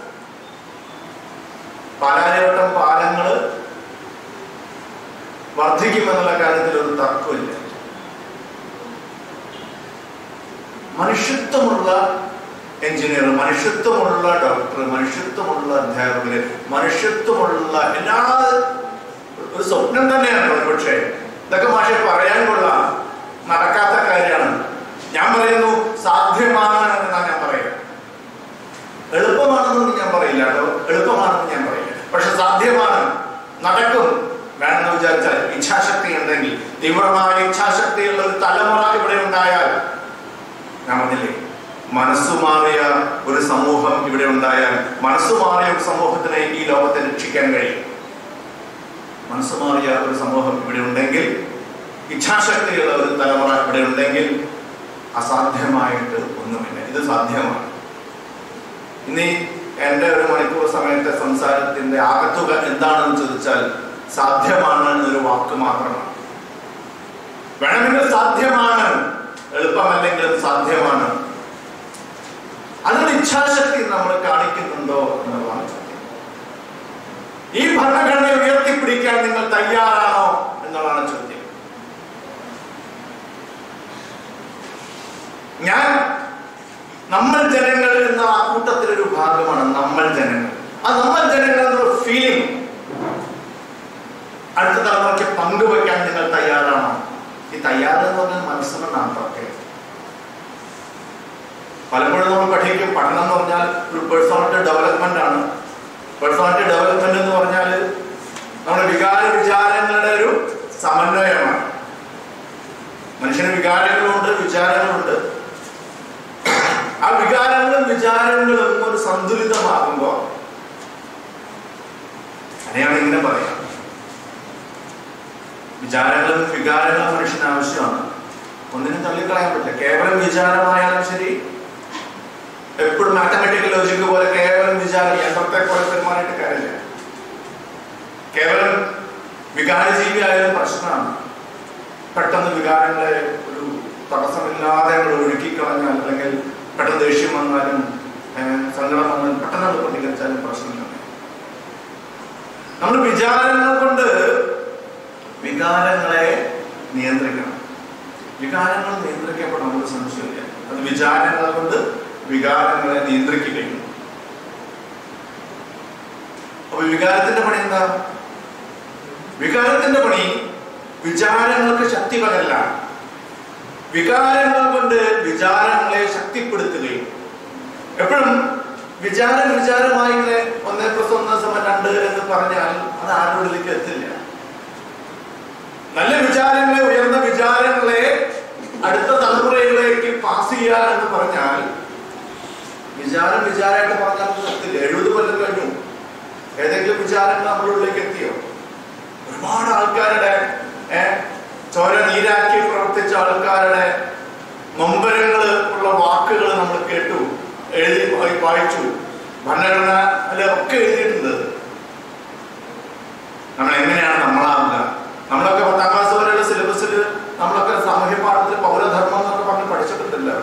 പാലാരിവട്ടം പാലങ്ങള് വർദ്ധിക്കുമെന്നുള്ള കാര്യത്തിൽ ഒരു തർക്കമില്ല മനുഷ്യത്വമുള്ള എഞ്ചിനീയർ മനുഷ്യത്വമുള്ള ഡോക്ടർ മനുഷ്യത്വമുള്ള അധ്യാപകര് മനുഷ്യത്വമുള്ള എല്ലാ ഒരു സ്വപ്നം തന്നെയാണ് ഒരുപക്ഷെ ഇതൊക്കെ മാഷെ പറയാൻ കൊള്ളാം നടക്കാത്ത കാര്യമാണ് ഞാൻ പറയുന്നു സാധ്യമാണ് എന്നാണ് ഞാൻ പറയുക എളുപ്പമാണെന്നൊന്നും ഞാൻ പറയില്ല കേട്ടോ എളുപ്പമാണെന്ന് ഞാൻ പറയില്ല പക്ഷെ സാധ്യമാണ് നടക്കും വേണമെന്ന് വിചാരിച്ചാൽ ഇച്ഛാശക്തി ഉണ്ടെങ്കിൽ തീവ്രമായ ഇച്ഛാശക്തിയുള്ള ഒരു തലമുറ ഇവിടെ ഉണ്ടായാൽ ഞാൻ പറഞ്ഞില്ലേ മനസ്സു മാറിയ ഒരു സമൂഹം ഇവിടെ ഉണ്ടായാൽ മനസ്സു മാറിയ ഒരു സമൂഹത്തിനെ ഈ ലോകത്തെ രക്ഷിക്കാൻ കഴിയും മനസ്സു മാറിയ ഒരു സമൂഹം ഇവിടെ ഉണ്ടെങ്കിൽ ഇച്ഛാശക്തിയുള്ള ഒരു തലമുറ ഇവിടെ ഉണ്ടെങ്കിൽ അസാധ്യമായിട്ട് ഒന്നുമില്ല ഇത് സാധ്യമാണ് ഇനി എന്റെ ഒരു മണിക്കൂർ സമയത്തെ സംസാരത്തിന്റെ ആകത്തുക എന്താണെന്ന് ചോദിച്ചാൽ സാധ്യമാണ് എന്നൊരു വാക്ക് മാത്രമാണ് വേണമെങ്കിൽ സാധ്യമാണ് എളുപ്പമല്ലെങ്കിലും സാധ്യമാണ് അതിന് ഇച്ഛാശക്തി നമ്മൾ കാണിക്കുന്നുണ്ടോ എന്നുള്ളതാണ് ചോദ്യം ഈ ഭരണഘടനയെ ഉയർത്തിപ്പിടിക്കാൻ നിങ്ങൾ തയ്യാറാണോ എന്നുള്ളതാണ് ചോദ്യം ഞാൻ നമ്മൾ ജനങ്ങൾ എന്ന ആ കൂട്ടത്തിലൊരു ഭാഗമാണ് നമ്മൾ ജനങ്ങൾ ആ നമ്മൾ ജനങ്ങൾ എന്നുള്ള ഫീലിംഗ് അടുത്ത തലമുറയ്ക്ക് പങ്കുവെക്കാൻ നിങ്ങൾ തയ്യാറാണോ ഈ തയ്യാറെന്ന് പറഞ്ഞാൽ മനസ്സിനാണ് പ്രത്യേകം പലപ്പോഴും നമ്മൾ പഠിക്കും പഠനം എന്ന് പറഞ്ഞാൽ ഒരു പേഴ്സണാലിറ്റി ഡെവലപ്മെന്റ് ആണ് പേഴ്സണാലിറ്റി ഡെവലപ്മെന്റ് എന്ന് പറഞ്ഞാൽ നമ്മുടെ വികാര വിചാരങ്ങളുടെ ഒരു സമന്വയമാണ് മനുഷ്യന് വികാരങ്ങളുണ്ട് വിചാരങ്ങളുണ്ട് ആ വികാരങ്ങളും വിചാരങ്ങളും ഒരു സന്തുലിതമാകുമ്പോ അങ്ങനെയാണ് ഇങ്ങനെ പറയാം വിചാരങ്ങളും വികാരങ്ങളും മനുഷ്യന് ആവശ്യമാണ് ഒന്നിനും തള്ളിക്കളയാൻ പറ്റില്ല കേവലം വിചാരമായാലും ശരി എപ്പോഴും മാത്തമെറ്റിക്കൽ ലോജിക്ക് പോലെ കേവലം വിചാരം യന്ത്രത്തെ പോലെ പെരുമാറിയിട്ട് കാര്യമില്ല കേവലം വികാരജീവി ആയാലും പ്രശ്നമാണ് പെട്ടെന്ന് വികാരങ്ങളെ ഒരു തടസ്സമില്ലാതെ നമ്മൾ ഒഴുക്കിക്കളഞ്ഞാൽ അല്ലെങ്കിൽ പെട്ടെന്ന് ദേഷ്യം വന്നാലും ഏഹ്, സങ്കടം വന്നാലും പെട്ടെന്ന് അത് പ്രതികരിച്ചാലും പ്രശ്നമില്ല നമ്മൾ വിചാരങ്ങൾ കൊണ്ട് വികാരങ്ങളെ നിയന്ത്രിക്കണം വികാരങ്ങൾ നിയന്ത്രിക്കപ്പെടണം ഒരു സംശയമില്ല അത് വിചാരങ്ങൾ കൊണ്ട് വികാരങ്ങളെ നിയന്ത്രിക്കുകയും അപ്പൊ വികാരത്തിന്റെ പണി എന്താ വികാരത്തിന്റെ പണി വിചാരങ്ങൾക്ക് ശക്തി പകരല്ല വികാരങ്ങൾ കൊണ്ട് വിചാരങ്ങളെ ശക്തിപ്പെടുത്തുകയും എപ്പോഴും വിചാരം വിചാരമായി ഇങ്ങനെ ഒന്നേ പ്ലസ് ഒന്ന് സമയം രണ്ട് എന്ന് പറഞ്ഞാൽ അത് ആരോടിലേക്ക് എത്തില്ല നല്ല വിചാരങ്ങളെ ഉയർന്ന വിചാരങ്ങളെ അടുത്ത തലമുറയിലേക്ക് പാസ് ചെയ്യുക എന്ന് പറഞ്ഞാൽ വിചാരം വിചാരമായിട്ട് പറഞ്ഞാൽ അത് എത്തില്ല എഴുപത് കൊല്ലം കഴിഞ്ഞു ഏതെങ്കിലും വിചാരങ്ങൾ നമ്മുടെ ഉള്ളിലേക്ക് എത്തിയോ ഒരുപാട് ആൾക്കാരുടെ ഏഹ് ചോര നീരാക്കി പ്രവർത്തിച്ച ആൾക്കാരുടെ നൊമ്പരങ്ങള് ഉള്ള വാക്കുകൾ നമ്മൾ കേട്ടു എഴുതി വായി- വായിച്ചു ഭരണഘടന അല്ലെ ഒക്കെ എഴുതിയിട്ടുണ്ട് നമ്മൾ എങ്ങനെയാണ് നമ്മളാവുക നമ്മളൊക്കെ പത്താം ക്ലാസ് വരെയുള്ള സിലബസിൽ നമ്മളൊക്കെ സാമൂഹ്യ പാഠത്തിൽ പൗരധർമ്മം എന്നൊക്കെ പറഞ്ഞ് പഠിച്ചിട്ടുണ്ടല്ലോ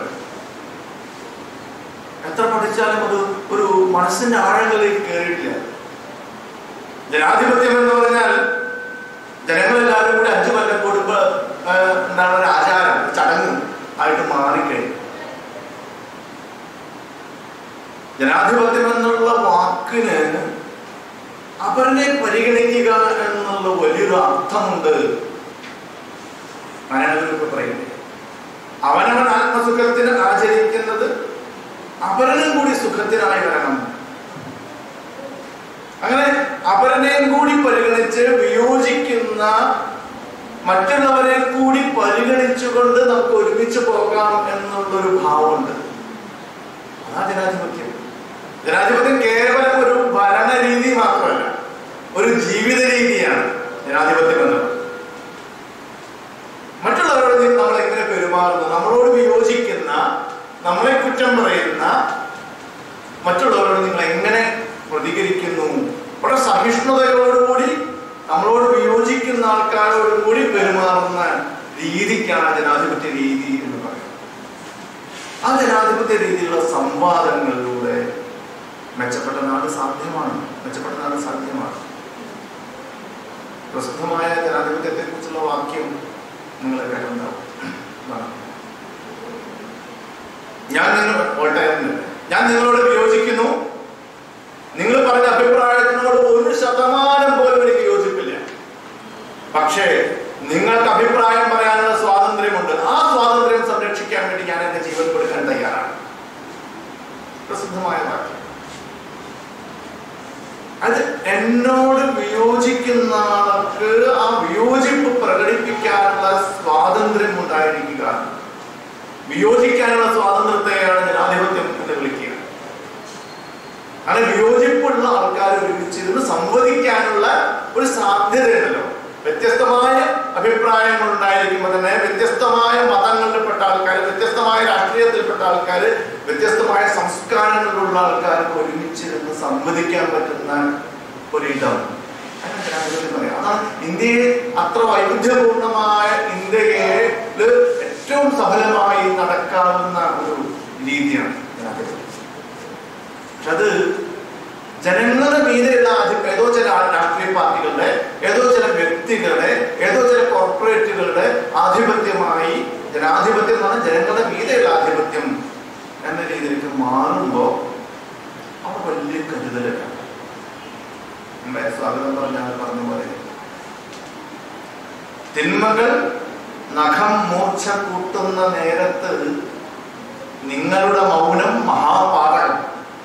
എത്ര പഠിച്ചാലും അത് ഒരു മനസ്സിന്റെ ആഴങ്ങളിലേക്ക് കയറിയിട്ടില്ല ജനാധിപത്യം എന്ന് പറഞ്ഞാൽ ജനങ്ങളെല്ലാവരും കൂടി അഞ്ചു കൊല്ലം കൂടുമ്പോ ആ, എന്താണ് ഒരു ആചാരം ഒരു ചടങ്ങ് ആയിട്ട് മാറിക്കഴിഞ്ഞു ജനാധിപത്യം എന്നുള്ള വാക്കിന് അവരെ പരിഗണിക്കുക എന്നുള്ള വലിയൊരു അർത്ഥമുണ്ട് മലയാളികളൊക്കെ പറയുന്നത് അവനവൻ ആത്മസുഖത്തിന് ആചരിക്കുന്നത് അപരനും കൂടി സുഖത്തിനായി വരണം അങ്ങനെ അപരനെയും കൂടി പരിഗണിച്ച് വിയോജിക്കുന്ന മറ്റുള്ളവരെ കൂടി പരിഗണിച്ചുകൊണ്ട് നമുക്ക് ഒരുമിച്ച് പോകാം എന്നുള്ളൊരു ഭാവമുണ്ട് അതാ ജനാധിപത്യം ജനാധിപത്യം കേവലം ഒരു ഭരണരീതി മാത്രമല്ല ഒരു ജീവിത രീതിയാണ് ജനാധിപത്യം എന്നത് മറ്റുള്ളവരോട് നമ്മൾ എങ്ങനെ പെരുമാറുന്നു നമ്മളോട് വിയോജിക്കുന്ന നമ്മളെ കുറ്റം പറയുന്ന മറ്റുള്ളവരോട് നിങ്ങൾ എങ്ങനെ പ്രതികരിക്കുന്നു വളരെ സഹിഷ്ണുതയോടുകൂടി നമ്മളോട് വിയോജിക്കുന്ന ആൾക്കാരോട് കൂടി പെരുമാറുന്ന രീതിക്കാണ് ജനാധിപത്യ രീതി എന്ന് പറയുന്നത് ആ ജനാധിപത്യ രീതിയിലുള്ള സംവാദങ്ങളിലൂടെ മെച്ചപ്പെട്ട നാട് സാധ്യമാണ് മെച്ചപ്പെട്ട നാട് സാധ്യമാണ് പ്രസിദ്ധമായ ജനാധിപത്യത്തെ കുറിച്ചുള്ള വാക്യം നിങ്ങൾ കേട്ടിട്ടുണ്ടാവും ഇതാണ്. ഞാൻ നിങ്ങൾ വോൾട്ടയറിന് ഞാൻ നിങ്ങളോട് വിയോജിക്കുന്നു നിങ്ങൾ പറഞ്ഞ അഭിപ്രായത്തിനോട് ഒരു ശതമാനം പോലും എനിക്ക് യോജിപ്പില്ല പക്ഷേ നിങ്ങൾക്ക് ഉണ്ടായിരിക്കുക വിയോജിക്കാനുള്ള സ്വാതന്ത്ര്യത്തെയാണ് ജനാധിപത്യം എന്ന് വിളിക്കുക അങ്ങനെ വിയോജിപ്പുള്ള ആൾക്കാർ ഒരുമിച്ചിരുന്ന് സംവദിക്കാനുള്ള ഒരു സാധ്യതയുണ്ടല്ലോ വ്യത്യസ്തമായ അഭിപ്രായങ്ങൾ ഉണ്ടായിരിക്കുമ്പോൾ തന്നെ വ്യത്യസ്തമായ മതങ്ങളിൽപ്പെട്ട ആൾക്കാർ വ്യത്യസ്തമായ രാഷ്ട്രീയത്തിൽപ്പെട്ട ആൾക്കാർ വ്യത്യസ്തമായ സംസ്കാരങ്ങളിലുള്ള ആൾക്കാർക്ക് ഒരുമിച്ചിരുന്ന് സംവദിക്കാൻ പറ്റുന്ന ഒരിടം അതിനാണ് ജനാധിപത്യം പറയുക. അതാണ് ഇന്ത്യയെ അത്ര വൈവിധ്യപൂർണമായ ഇന്ത്യയില് ഏറ്റവും സഫലമായി നടക്കാവുന്ന ഒരു രീതിയാണ് ജനാധിപത്യം പക്ഷെ അത് ജനങ്ങളുടെ മീതെയുള്ള ആധി- ഏതോ ചില ആ- രാഷ്ട്രീയ പാർട്ടികളുടെ ഏതോ ചില വ്യക്തികളുടെ ഏതോ ചില കോർപ്പറേറ്റുകളുടെ ആധിപത്യമായി ജനാധിപത്യം എന്ന് പറഞ്ഞാൽ ജനങ്ങളുടെ മീതെയുള്ള ആധിപത്യം എന്ന രീതിയിലേക്ക് മാറുമ്പോൾ അവിടെ വലിയ കരുതലാണ് നമ്മുടെ സ്വാഗതം പറഞ്ഞാൽ പറഞ്ഞ പോലെ തിന്മകൾ നഖം മൂർച്ച കൂട്ടുന്ന നേരത്ത് നിങ്ങളുടെ മൗനം മഹാപാതകം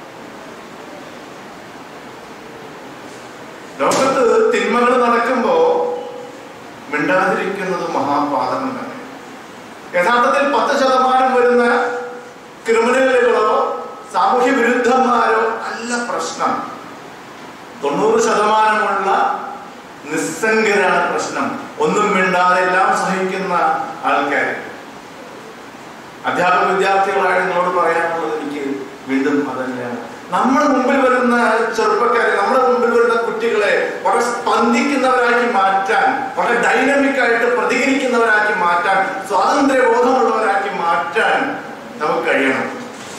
ലോകത്ത് തിന്മകൾ നടക്കുമ്പോ മിണ്ടാതിരിക്കുന്നത് മഹാപാതകം തന്നെ യഥാർത്ഥത്തിൽ പത്ത് ശതമാനം വരുന്ന ക്രിമിനലുകളോ സാമൂഹ്യ വിരുദ്ധന്മാരോ അല്ല പ്രശ്നം തൊണ്ണൂറ് ശതമാനമുള്ള നിസ്സംഗരാണ് പ്രശ്നം ഒന്നും മിണ്ടാതെ എല്ലാം സഹിക്കുന്ന ആൾക്കാർ അധ്യാപക വിദ്യാർത്ഥികളായ നിങ്ങളോട് പറയാനുള്ളത് എനിക്ക് വീണ്ടും അതന്നെയാണ് നമ്മുടെ മുമ്പിൽ വരുന്ന ചെറുപ്പക്കാരെ നമ്മുടെ മുമ്പിൽ വരുന്ന കുട്ടികളെ വളരെ സ്പന്ദിക്കുന്നവരാക്കി മാറ്റാൻ വളരെ ഡൈനമിക് ആയിട്ട് പ്രതികരിക്കുന്നവരാക്കി മാറ്റാൻ സ്വാതന്ത്ര്യ ബോധമുള്ളവരാക്കി മാറ്റാൻ നമുക്ക് കഴിയണം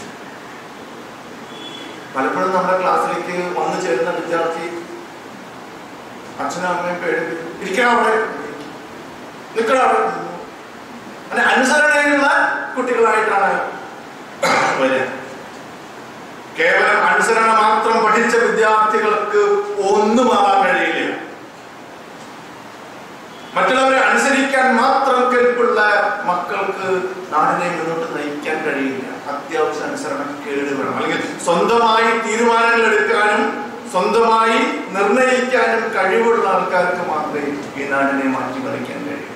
പലപ്പോഴും നമ്മുടെ ക്ലാസ്സിലേക്ക് വന്നു ചേരുന്ന വിദ്യാർത്ഥി അച്ഛനും അമ്മയും പേടിപ്പിക്കും ഇരിക്കണം അവിടെ നിൽക്കണം അവിടെ അങ്ങനെ അനുസരണയുള്ള കുട്ടികളായിട്ടാണ് വരിക കേവലം അനുസരണ മാത്രം പഠിച്ച വിദ്യാർത്ഥികൾക്ക് ഒന്നും ആവാൻ കഴിയില്ല മറ്റുള്ളവരെ അനുസരിക്കാൻ മാത്രം കെൽപ്പുള്ള മക്കൾക്ക് നാടിനെ മുന്നോട്ട് നയിക്കാൻ കഴിയില്ല അത്യാവശ്യം അനുസരണ കേട് വേണം അല്ലെങ്കിൽ സ്വന്തമായി തീരുമാനങ്ങൾ എടുക്കാനും സ്വന്തമായി നിർണയിക്കാനും കഴിവുള്ള ആൾക്കാർക്ക് മാത്രമേ ഈ നാടിനെ മാറ്റി മറിക്കാൻ കഴിയൂ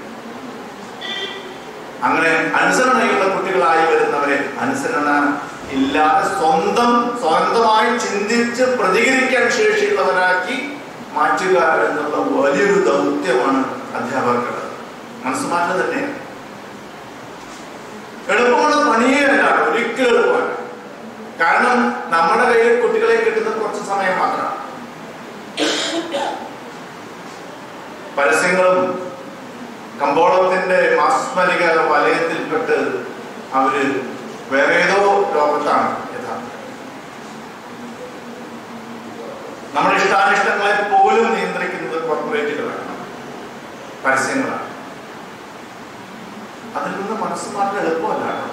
അങ്ങനെ അനുസരണയുള്ള കുട്ടികളായി വരുന്നവരെ അനുസരണ ഇല്ലാതെ സ്വന്തം സ്വന്തമായി ചിന്തിച്ച് പ്രതികരിക്കാൻ ശേഷിയുള്ളവരാക്കി മാറ്റുക എന്നുള്ള വലിയൊരു ദൗത്യമാണ് അധ്യാപകർക്ക് മനസ്സുമാറ്റം തന്നെ എളുപ്പമുള്ള പണിയേ അല്ല ഒരിക്കലും എളുപ്പമല്ല കാരണം നമ്മുടെ കയ്യിൽ കുട്ടികളെ കിട്ടുന്ന കുറച്ച് സമയം മാത്രമാണ് പരസ്യങ്ങളും കമ്പോളത്തിന്റെ മാസ്മരിക വലയത്തിൽപ്പെട്ട് അവര് വേറെ ഏതോ ലോകത്താണ് യഥാർത്ഥം നമ്മുടെ ഇഷ്ടാനിഷ്ടങ്ങളെ പോലും നിയന്ത്രിക്കുന്നത് കോർപ്പറേറ്റുകളാണ് പരസ്യങ്ങളാണ് അതിൽ നിന്ന് മനസ്സ് മാറ്റാൻ എളുപ്പമല്ല കേട്ടോ.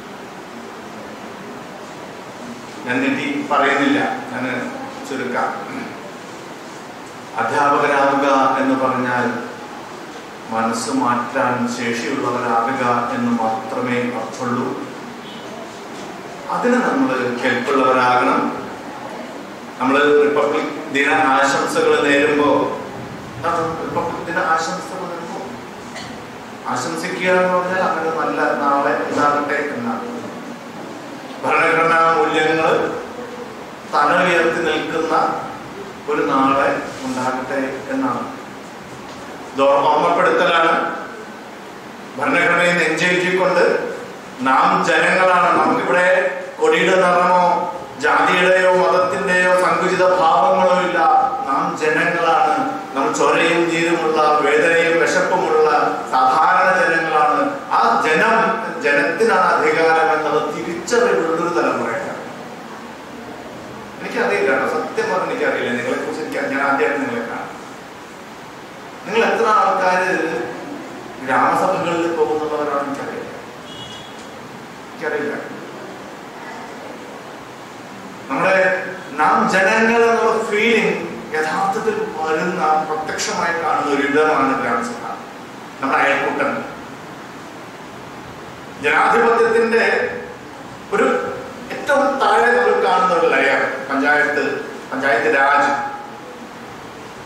ഞാൻ നീട്ടി പറയുന്നില്ല ഞാൻ ചുരുക്കാം അധ്യാപകരാവുക എന്ന് പറഞ്ഞാൽ മനസ്സ് മാറ്റാൻ ശേഷിയുള്ളവരാകുക എന്ന് മാത്രമേ അർത്ഥമുള്ളൂ അതിന് നമ്മൾ കെൽപ്പുള്ളവരാകണം നമ്മൾ റിപ്പബ്ലിക് ദിന ആശംസകൾ നേരുമ്പോ എന്താണ് റിപ്പബ്ലിക് ദിന ആശംസകൾ നേരുമ്പോ ആശംസിക്കുക എന്ന് പറഞ്ഞാൽ അങ്ങനെ നല്ല നാളെ ഉണ്ടാകട്ടെ എന്നാണ് ഭരണഘടനാ മൂല്യങ്ങൾ തല ഉയർത്തി നിൽക്കുന്ന ഒരു നാളെ ഉണ്ടാകട്ടെ എന്നാണ് ഇത് ഓർമ്മപ്പെടുത്തലാണ് ഭരണഘടനയെ നെഞ്ചേറ്റിക്കൊണ്ട് നാം ജനങ്ങളാണ് നമുക്കിവിടെ കൊടിയുടെ നിറമോ ജാതിയുടെയോ മതത്തിന്റെയോ സങ്കുചിത ഭാവങ്ങളോ ഇല്ല നാം ജനങ്ങളാണ് നാം ചൊരയും നീരുമുള്ള വേദനയും വിശപ്പുമുള്ള സാധാരണ ജനങ്ങളാണ് ആ ജനം ജനത്തിനാണ് അധികാരം എന്നത് തിരിച്ചറിവുള്ളൊരു തലമുറയാണ് എനിക്കറിയില്ല കേട്ടോ സത്യം പറഞ്ഞ എനിക്കറിയില്ല നിങ്ങളെ കുറിച്ച് എനിക്ക് ഞാൻ ആദ്യമായിട്ട് നിങ്ങളെ കാണാം നിങ്ങൾ എത്ര ആൾക്കാര് ഗ്രാമസഭകളിൽ പോകുന്നുള്ളവരാണ് എനിക്കറിയില്ല എനിക്കറിയില്ല നമ്മുടെ നാം ജനങ്ങൾ എന്നുള്ള ഫീലിംഗ് യഥാർത്ഥത്തിൽ വരുന്ന പ്രത്യക്ഷമായി കാണുന്ന ഒരു ഇടമാണ് ഗ്രാമസഭ നമ്മുടെ അയൽക്കൂട്ടം ജനാധിപത്യത്തിന്റെ ഒരു ഏറ്റവും താഴെ നമ്മൾ കാണുന്ന ഒരു ലയർ പഞ്ചായത്ത് പഞ്ചായത്ത് രാജ്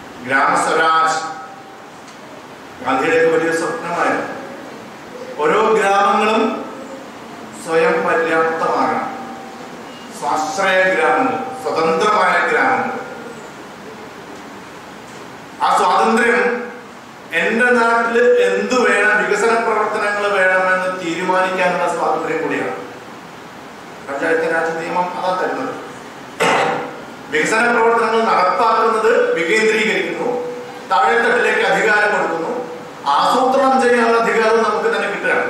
ഗ്രാമസ്വരാജ് ഗാന്ധിയുടെ വലിയ സ്വപ്നമായിരുന്നു ഓരോ തീരുമാനിക്കാനുള്ള സ്വാതന്ത്ര്യം കൂടിയാണ് പഞ്ചായത്ത് രാജ് നിയമം അതാ തരുന്നത് വികസന പ്രവർത്തനങ്ങൾ നടപ്പാക്കുന്നത് വികേന്ദ്രീകരിക്കുന്നു താഴെത്തട്ടിലേക്ക് അധികാരം കൊടുക്കുന്നു ആസൂത്രണം ചെയ്യാനുള്ള അധികാരം നമുക്ക് തന്നെ കിട്ടുകയാണ്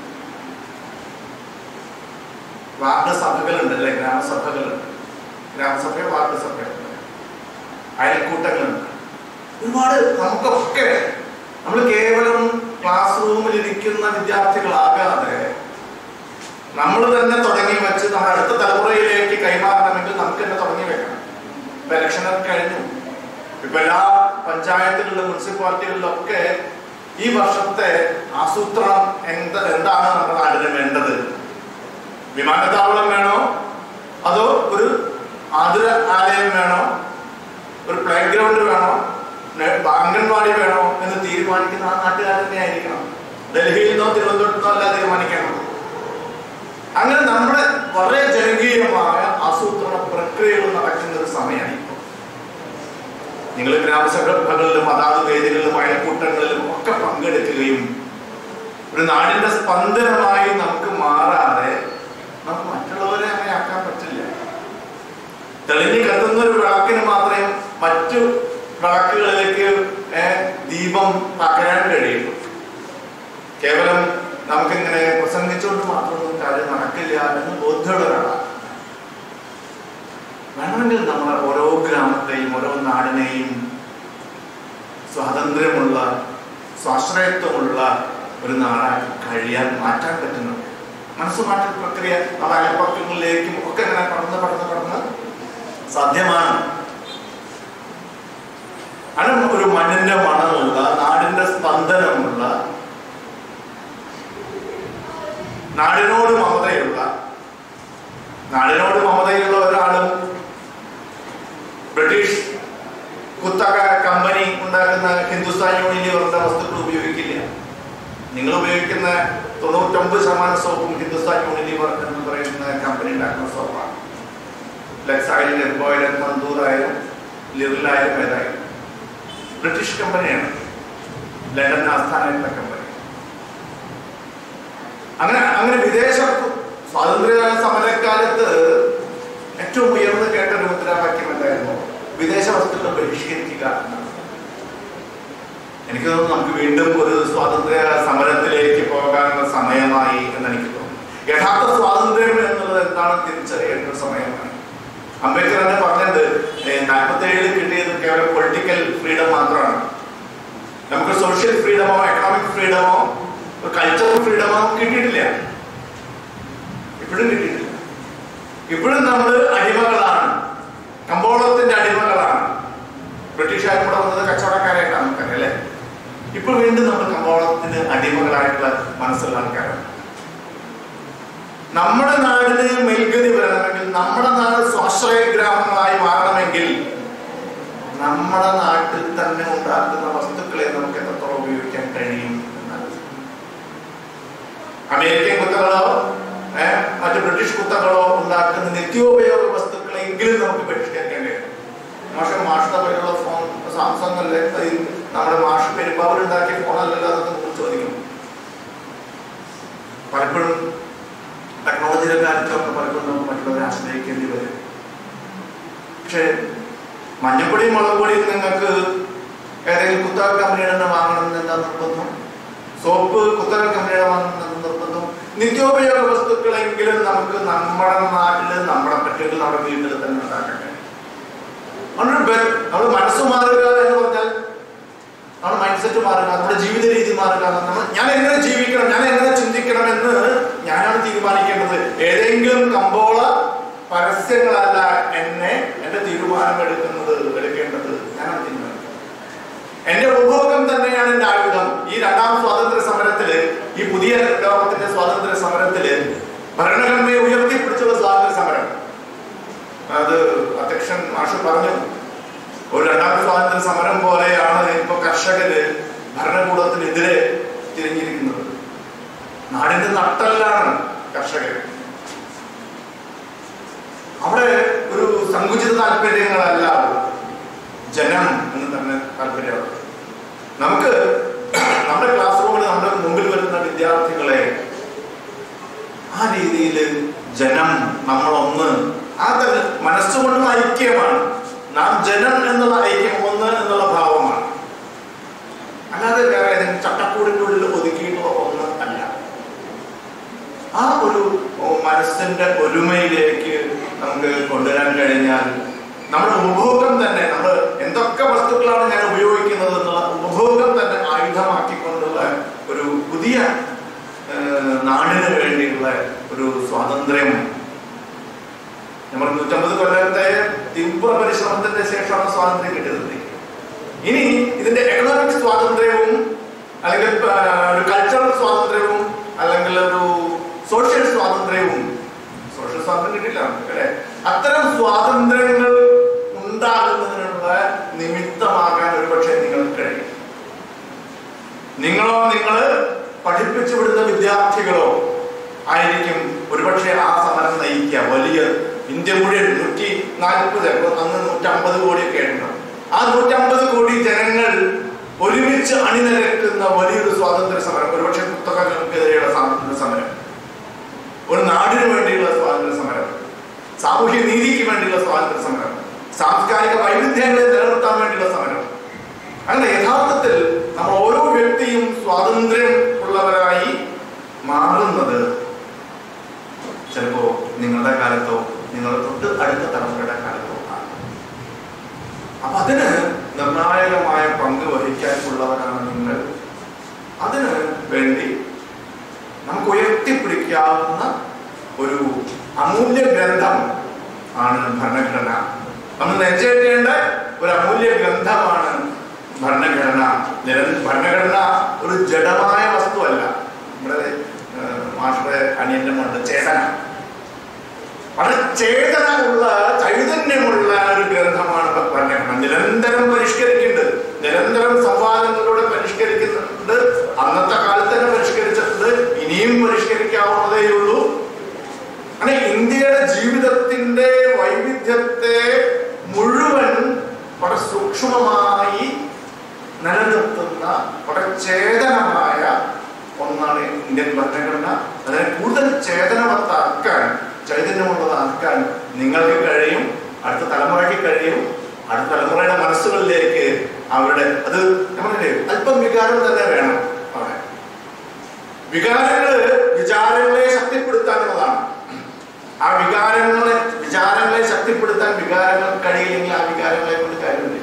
വാർഡ് സഭകളുണ്ട് അല്ലെ ഗ്രാമസഭകളുണ്ട് ഗ്രാമസഭ വാർഡ് സഭയുണ്ട് അയൽക്കൂട്ടങ്ങളുണ്ട് ഒരുപാട് നമുക്കൊക്കെ നമ്മൾ കേവലം ക്ലാസ് റൂമിൽ ഇരിക്കുന്ന വിദ്യാർത്ഥികളാകാതെ നമ്മൾ തന്നെ തുടങ്ങി വെച്ച് നമ്മുടെ അടുത്ത തലമുറയിലേക്ക് കൈമാറണമെങ്കിൽ നമുക്ക് തന്നെ തുടങ്ങി വെക്കണം ഇപ്പൊ ഇലക്ഷനൊക്കെ കഴിഞ്ഞു ഇപ്പൊ എല്ലാ പഞ്ചായത്തുകളിലും മുനിസിപ്പാലിറ്റികളിലും ഒക്കെ ഈ വർഷത്തെ ആസൂത്രണം എന്ത് എന്താണ് നമ്മുടെ നാടിന് വേണ്ടത് വിമാനത്താവളം വേണോ അതോ ഒരു ആതുര ആലയം വേണോ ഒരു പ്ലേ ഗ്രൗണ്ട് വേണോ നെ- അംഗൻവാടി വേണോ എന്ന് തീരുമാനിക്കുന്ന ആ നാട്ടുകാർ തന്നെ ആയിരിക്കണം ഡൽഹിയിൽ നിന്നോ തിരുവനന്തപുരത്ത് നിന്നോ അല്ല തീരുമാനിക്കണം അങ്ങനെ നമ്മുടെ വളരെ ജനകീയമായ ആസൂത്രണ പ്രക്രിയകൾ നടക്കുന്ന ഒരു സമയമാണ് ഇപ്പോൾ നിങ്ങൾ ഗ്രാമസഭകളിലും അതാത് വേദികളിലും അയൽക്കൂട്ടങ്ങളിലും ഒക്കെ പങ്കെടുക്കുകയും ഒരു നാടിന്റെ സ്പന്ദനമായി നമുക്ക് മാറാതെ നമുക്ക് മറ്റുള്ളവരെ അങ്ങനെ ആക്കാൻ പറ്റില്ല തെളിഞ്ഞു കത്തുന്ന ഒരു വിളക്കിന് മാത്രമേ മറ്റു വിളക്കുകളിലേക്ക് ഏ, ദീപം പകരാൻ കഴിയുള്ളൂ കേവലം നമുക്കിങ്ങനെ പ്രസംഗിച്ചുകൊണ്ട് മാത്രമൊന്നും കാര്യം നടക്കില്ല എന്ന് ബോധ്യമുള്ളവരാണ് വേണമെങ്കിൽ നമ്മൾ ഓരോ ഗ്രാമത്തെയും ഓരോ നാടിനെയും സ്വാതന്ത്ര്യമുള്ള സ്വാശ്രയത്വമുള്ള ഒരു നാടാക്കി കഴിയാൻ മാറ്റാൻ പറ്റുന്നു മനസ്സുമാറ്റ പ്രക്രിയ നമ്മുടെ അയൽപ്പക്കങ്ങളിലേക്കും ഒക്കെ ഇങ്ങനെ പടർന്ന് പടർന്ന് പടർന്ന് സാധ്യമാണ് അങ്ങനെ ഒരു മണ്ണിന്റെ മണമുള്ള നാടിന്റെ സ്പന്ദനമുള്ള നാടിനോട് മമതയുള്ള നാടിനോട് മമതയുള്ള ഒരാളും ബ്രിട്ടീഷ് കുത്തക കമ്പനി ഉണ്ടാക്കുന്ന ഹിന്ദുസ്ഥാൻ യൂണിലിവറിന്റെ വസ്തുക്കൾ ഉപയോഗിക്കില്ല നിങ്ങൾ ഉപയോഗിക്കുന്ന തൊണ്ണൂറ്റൊമ്പത് ശതമാനം സോപ്പും ഹിന്ദുസ്ഥാൻ യൂണിലിവർ എന്ന് പറയുന്ന കമ്പനി ഉണ്ടാക്കുന്ന സോപ്പാണ് ലെക്സായാലും ലെബോയിലും തന്തൂറായാലും ലിറിലായാലും ഏതായാലും ബ്രിട്ടീഷ് കമ്പനിയാണ് ലണ്ടൻ ആസ്ഥാനമായിട്ടുള്ള കമ്പനി അങ്ങനെ അങ്ങനെ വിദേശ സ്വാതന്ത്ര്യ സമരക്കാലത്ത് ഏറ്റവും ഉയർന്നു കേട്ട ഒരു മുദ്രാവാക്യം എന്തായിരുന്നു വിദേശ വസ്തുക്കൾ ബഹിഷ്കരിക്കുക എന്നാണ്. എനിക്ക് തോന്നുന്നു നമുക്ക് വീണ്ടും ഒരു സ്വാതന്ത്ര്യ സമരത്തിലേക്ക് പോകാനുള്ള സമയമായി എന്ന് എനിക്ക് തോന്നുന്നു യഥാർത്ഥ സ്വാതന്ത്ര്യം എന്നുള്ളത് എന്താണെന്ന് തിരിച്ചറിയേണ്ട ഒരു സമയമാണ് അംബേദ്കർ തന്നെ പറഞ്ഞത് നാൽപ്പത്തി ഏഴിൽ കിട്ടിയത് കേവലം പൊളിറ്റിക്കൽ ഫ്രീഡം മാത്രമാണ് നമുക്ക് സോഷ്യൽ ഫ്രീഡമോ എക്കണോമിക് ഫ്രീഡമോ കൾച്ചറൽ ഫ്രീഡമോ കിട്ടിയിട്ടില്ല ഇപ്പോഴും കിട്ടിയിട്ടില്ല ഇപ്പോഴും നമ്മൾ അടിമകളാണ് കമ്പോളത്തിന്റെ അടിമകളാണ് ബ്രിട്ടീഷുകാർ കൂടെ വന്നത് കച്ചവടക്കാരായിട്ടാണ് നമുക്കറിയാം അല്ലേ ഇപ്പൊ വീണ്ടും നമ്മൾ കമ്പോളത്തിന് അടിമകളായിട്ടുള്ള മനസ്സുള്ള ആൾക്കാരാണ് നമ്മുടെ നാടിന് മെൽഗതി വരണമെങ്കിൽ നമ്മുടെ നാട് സ്വാശ്രയ ഗ്രാമങ്ങളായി മാറണമെങ്കിൽ നമ്മുടെ നാട്ടിൽ തന്നെ ഉണ്ടാക്കുന്ന വസ്തുക്കളെ നമുക്ക് എത്രത്തോളം ഉപയോഗിക്കാൻ കഴിയും എന്നാണ് അമേരിക്കൻ കുത്തകളോ ഏഹ് മറ്റ് ബ്രിട്ടീഷ് കുത്തകളോ ഉണ്ടാക്കുന്ന നിത്യോപയോഗ വസ്തുക്കളെങ്കിലും നമുക്ക് ബഹിഷ്കരിക്കാൻ കഴിയും മാഷ മാഷിന്റെ പേരുള്ള ഫോൺ സാംസങ് അല്ലേ അത് നമ്മുടെ മാഷ് പെരുമ്പാവൂർ ഉണ്ടാക്കിയ ഫോണല്ലല്ലോ അതൊക്കെ നമുക്ക് ചോദിക്കും പലപ്പോഴും ടെക്നോളജിയുടെ കാര്യത്തിലൊക്കെ പലപ്പോഴും നമുക്ക് മറ്റുള്ളവരെ ആശ്രയിക്കേണ്ടി വരും പക്ഷേ മഞ്ഞപ്പൊടിയും മുളക് പൊടിയും നിങ്ങൾക്ക് ഏതെങ്കിലും കുത്തക കമ്പനിയുടെ തന്നെ വാങ്ങണം എന്ന് എന്താ നിർബന്ധം സോപ്പ് കുത്തക കമ്പനിയുടെ വാങ്ങണം എന്ന് നിർബന്ധം നിത്യോപയോഗ വസ്തുക്കളെങ്കിലും നമുക്ക് നമ്മുടെ നാട്ടില് നമ്മുടെ പറ്റുകൾ നമ്മുടെ വീട്ടിൽ തന്നെ ഉണ്ടാക്കാൻ കഴിയും അതുകൊണ്ട് നമ്മൾ മനസ്സ് മാറുക എന്ന് പറഞ്ഞാൽ നമ്മുടെ മൈൻഡ് സെറ്റ് മാറുക നമ്മുടെ ജീവിത രീതി മാറുക നമ്മൾ ഞാൻ എങ്ങനെ ജീവിക്കണം ഞാൻ എങ്ങനെ ചിന്തിക്കണം എന്ന് ഞാനാണ് തീരുമാനിക്കേണ്ടത് ഏതെങ്കിലും കമ്പോള പരസ്യങ്ങളല്ല എന്നെ എന്റെ തീരുമാനം എടുക്കുന്നത് എടുക്കേണ്ടത് ഞാനാണ് തീരുമാനിക്കുന്നത് എന്റെ ഉപഭോഗം തന്നെയാണ് എന്റെ ആയുധം ഈ രണ്ടാം സ്വാതന്ത്ര്യ സമരത്തില് ഈ പുതിയ ലോകത്തിന്റെ സ്വാതന്ത്ര്യ സമരത്തില് ഭരണഘടനയെ ഉയർത്തിപ്പിടിച്ചുള്ള സ്വാതന്ത്ര്യ സമരം അത് അധ്യക്ഷൻ മാഷ് പറഞ്ഞു ഒരു രണ്ടാം സ്വാതന്ത്ര്യ സമരം പോലെയാണ് ഇപ്പൊ കർഷകര് ഭരണകൂടത്തിനെതിരെ തിരിഞ്ഞിരിക്കുന്നത് നാടിന്റെ നട്ടല്ലാണ് കർഷകർ അവിടെ ഒരു സങ്കുചിത താല്പര്യങ്ങളല്ല ജനം എന്ന് തന്നെ താല്പര്യമാണ് നമുക്ക് നമ്മുടെ ക്ലാസ് റൂമിൽ നമ്മുടെ മുമ്പിൽ വരുന്ന വിദ്യാർത്ഥികളെ ആ രീതിയിൽ ജനം നമ്മളൊന്ന് അത് മനസ്സുകൊണ്ടും ഐക്യമാണ് നാം ജനം എന്നുള്ള ഐക്യം ഒന്ന് എന്നുള്ള ഭാവമാണ് അല്ലാതെ വേറെ ഏതെങ്കിലും ചട്ടക്കൂടിൻ്റെ ഉള്ളിൽ ഒതുക്കിയിട്ടുള്ള ഒന്ന് അല്ല ആ ഒരു ഓ, മനസ്സിന്റെ ഒരുമയിലേക്ക് നമുക്ക് കൊണ്ടുവരാൻ കഴിഞ്ഞാൽ നമ്മുടെ ഉപഭോഗം തന്നെ നമ്മൾ എന്തൊക്കെ വസ്തുക്കളാണ് ഞാൻ ഉപയോഗിക്കുന്നത് എന്നുള്ള ഉപഭോഗം തന്നെ ആയുധമാക്കിക്കൊണ്ടുള്ള ഒരു പുതിയ ആ, നാടിന് വേണ്ടിയുള്ള ഒരു സ്വാതന്ത്ര്യം നമ്മൾ നൂറ്റമ്പത് കൊല്ലത്തെ തീവ്ര പരിശ്രമത്തിന്റെ ശേഷമാണ് സ്വാതന്ത്ര്യം കിട്ടിയത് ഇനി ഇതിന്റെ എക്കണോമിക് സ്വാതന്ത്ര്യവും അല്ലെങ്കിൽ ആ, ഒരു കൾച്ചറൽ സ്വാതന്ത്ര്യവും അല്ലെങ്കിൽ ഒരു സോഷ്യൽ സ്വാതന്ത്ര്യവും സോഷ്യൽ സ്വാതന്ത്ര്യം കിട്ടില്ല നമുക്ക് അല്ലെ അത്തരം സ്വാതന്ത്ര്യങ്ങൾ ഉണ്ടാകുന്നതിനുള്ള നിമിത്തമാകാൻ ഒരുപക്ഷെ നിങ്ങൾക്ക് കഴിയും നിങ്ങളോ നിങ്ങൾ പഠിപ്പിച്ചു വിടുന്ന വിദ്യാർത്ഥികളോ ആയിരിക്കും ഒരുപക്ഷെ ആ സമരം നയിക്കുക വലിയ ഇന്ത്യ മുഴുവൻ നൂറ്റി നാൽപ്പത് അന്ന് നൂറ്റമ്പത് കോടിയൊക്കെ ഉണ്ടാവും ആ നൂറ്റമ്പത് കോടി ജനങ്ങൾ ഒരുമിച്ച് അണിനിരക്കുന്ന വലിയൊരു സ്വാതന്ത്ര്യ സമരം ഒരുപക്ഷെ പുസ്തകങ്ങൾക്കെതിരെയുള്ള സ്വാതന്ത്ര്യ സമരം ഒരു നാടിനു വേണ്ടിയുള്ള സ്വാതന്ത്ര്യ സമരം സാമൂഹ്യ നീതിക്ക് വേണ്ടിയുള്ള സ്വാതന്ത്ര്യ സമരം സാംസ്കാരിക വൈവിധ്യങ്ങളെ നിലനിർത്താൻ വേണ്ടിയുള്ള സമരം അങ്ങനെ യഥാർത്ഥത്തിൽ നമ്മൾ ഓരോ വ്യക്തിയും സ്വാതന്ത്ര്യം ഉള്ളവരായി മാറുന്നത് ചിലപ്പോ നിങ്ങളുടെ കാലത്തോ നിങ്ങളുടെ തൊട്ട് അടുത്ത തലമുറയുടെ കാലത്തോ ആണ് അപ്പൊ അതിന് നിർണായകമായ പങ്ക് വഹിക്കാനുള്ളവരാണ് നിങ്ങൾ അതിന് വേണ്ടി നമുക്ക് ഉയർത്തിപ്പിടിക്കാവുന്ന ഒരു അമൂല്യ ഗ്രന്ഥം ആണ് ഭരണഘടന നമ്മൾ നെഞ്ചേറ്റേണ്ട ഒരു അമൂല്യ ഗ്രന്ഥമാണ് ഭരണഘടന നിര- ഭരണഘടന ഒരു ജഡമായ വസ്തുവല്ല നമ്മുടെ ഏഹ്, മാഷയുടെ അനിയന്റെ മുണ്ട് ചേതന വളരെ ചേതന ഉള്ള ചൈതന്യമുള്ള ഒരു ഗ്രന്ഥമാണ് ഭരണഘടന നിരന്തരം പരിഷ്കരിക്കുന്നുണ്ട് നിരന്തരം സംവാദങ്ങളിലൂടെ പരിഷ്കരിക്കുന്നുണ്ട് അന്നത്തെ കാലത്ത് തന്നെ പരിഷ്കരിച്ചിട്ടുണ്ട് ഇനിയും പരിഷ്കരിക്കാവുന്നതേ ഉള്ളൂ അങ്ങനെ ഇന്ത്യയുടെ ജീവിതത്തിന്റെ വൈവിധ്യത്തെ മുഴുവൻ വളരെ സൂക്ഷ്മമായി നിലനിർത്തുന്ന വളരെ ചേതനമായ ഒന്നാണ് ഇന്ത്യൻ ഭരണഘടന അതിനെ കൂടുതൽ ചേതനവത്താക്കാൻ ചൈതന്യമുള്ളതാക്കാൻ നിങ്ങൾക്ക് കഴിയും അടുത്ത തലമുറയ്ക്ക് കഴിയും അടുത്ത തലമുറയുടെ മനസ്സുകളിലേക്ക് അവരുടെ അത് നമ്മളില്ലേ അല്പം വികാരം തന്നെ വേണം അവിടെ വികാരങ്ങള് വിചാരങ്ങളെ ശക്തിപ്പെടുത്താനുള്ളതാണ് ആ വികാരങ്ങളെ വിചാരങ്ങളെ ശക്തിപ്പെടുത്താൻ വികാരങ്ങൾ കഴിയില്ലെങ്കിൽ ആ വികാരങ്ങളെ കൊണ്ട് കാര്യമില്ല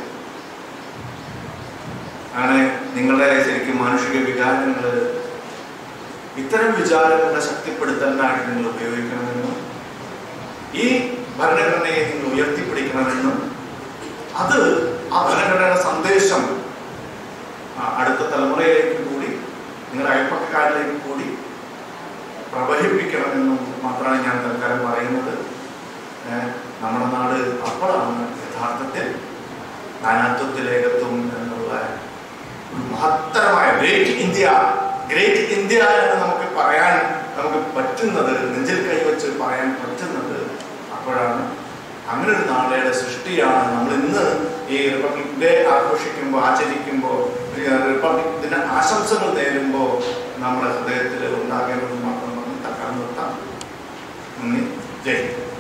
അങ്ങനെ നിങ്ങളുടെ ശരിക്കും മാനുഷിക വികാരങ്ങൾ ഇത്തരം വിചാരങ്ങളെ ശക്തിപ്പെടുത്താനായിട്ട് നിങ്ങൾ ഉപയോഗിക്കണമെന്നും ഈ ഭരണഘടനയെ നിങ്ങൾ ഉയർത്തിപ്പിടിക്കണമെന്നും അത് ആ ഭരണഘടനയുടെ സന്ദേശം ആ, അടുത്ത തലമുറയിലേക്ക് കൂടി നിങ്ങളുടെ അയൽപ്പക്കക്കാരിലേക്ക് കൂടി പ്രവഹിപ്പിക്കണമെന്നും മാത്രമാണ് ഞാൻ തൽക്കാലം പറയുന്നത് ഏഹ് നമ്മുടെ നാട് അപ്പോഴാണ് യഥാർത്ഥത്തിൽ നാനാത്വത്തിൽ ഏകത്വം എന്നുള്ള ഒരു മഹത്തരമായ ഗ്രേറ്റ് ഇന്ത്യ ഗ്രേറ്റ് ഇന്ത്യ എന്ന് നമുക്ക് പറയാൻ നമുക്ക് പറ്റുന്നത് നെഞ്ചിൽ കൈവച്ച് പറയാൻ പറ്റുന്നത് അപ്പോഴാണ് അങ്ങനെ ഒരു നാളെയുടെ സൃഷ്ടിയാണ് നമ്മൾ ഇന്ന് ഈ റിപ്പബ്ലിക് ഡേ ആഘോഷിക്കുമ്പോൾ ആചരിക്കുമ്പോൾ റിപ്പബ്ലിക് ദിന ആശംസകൾ നേരുമ്പോൾ നമ്മുടെ ഹൃദയത്തിൽ ഉണ്ടാകേണ്ടത് മാത്രം പറഞ്ഞ് തക്കാൻ നിർത്താം നന്ദി ജയ് ഹിന്ദ്.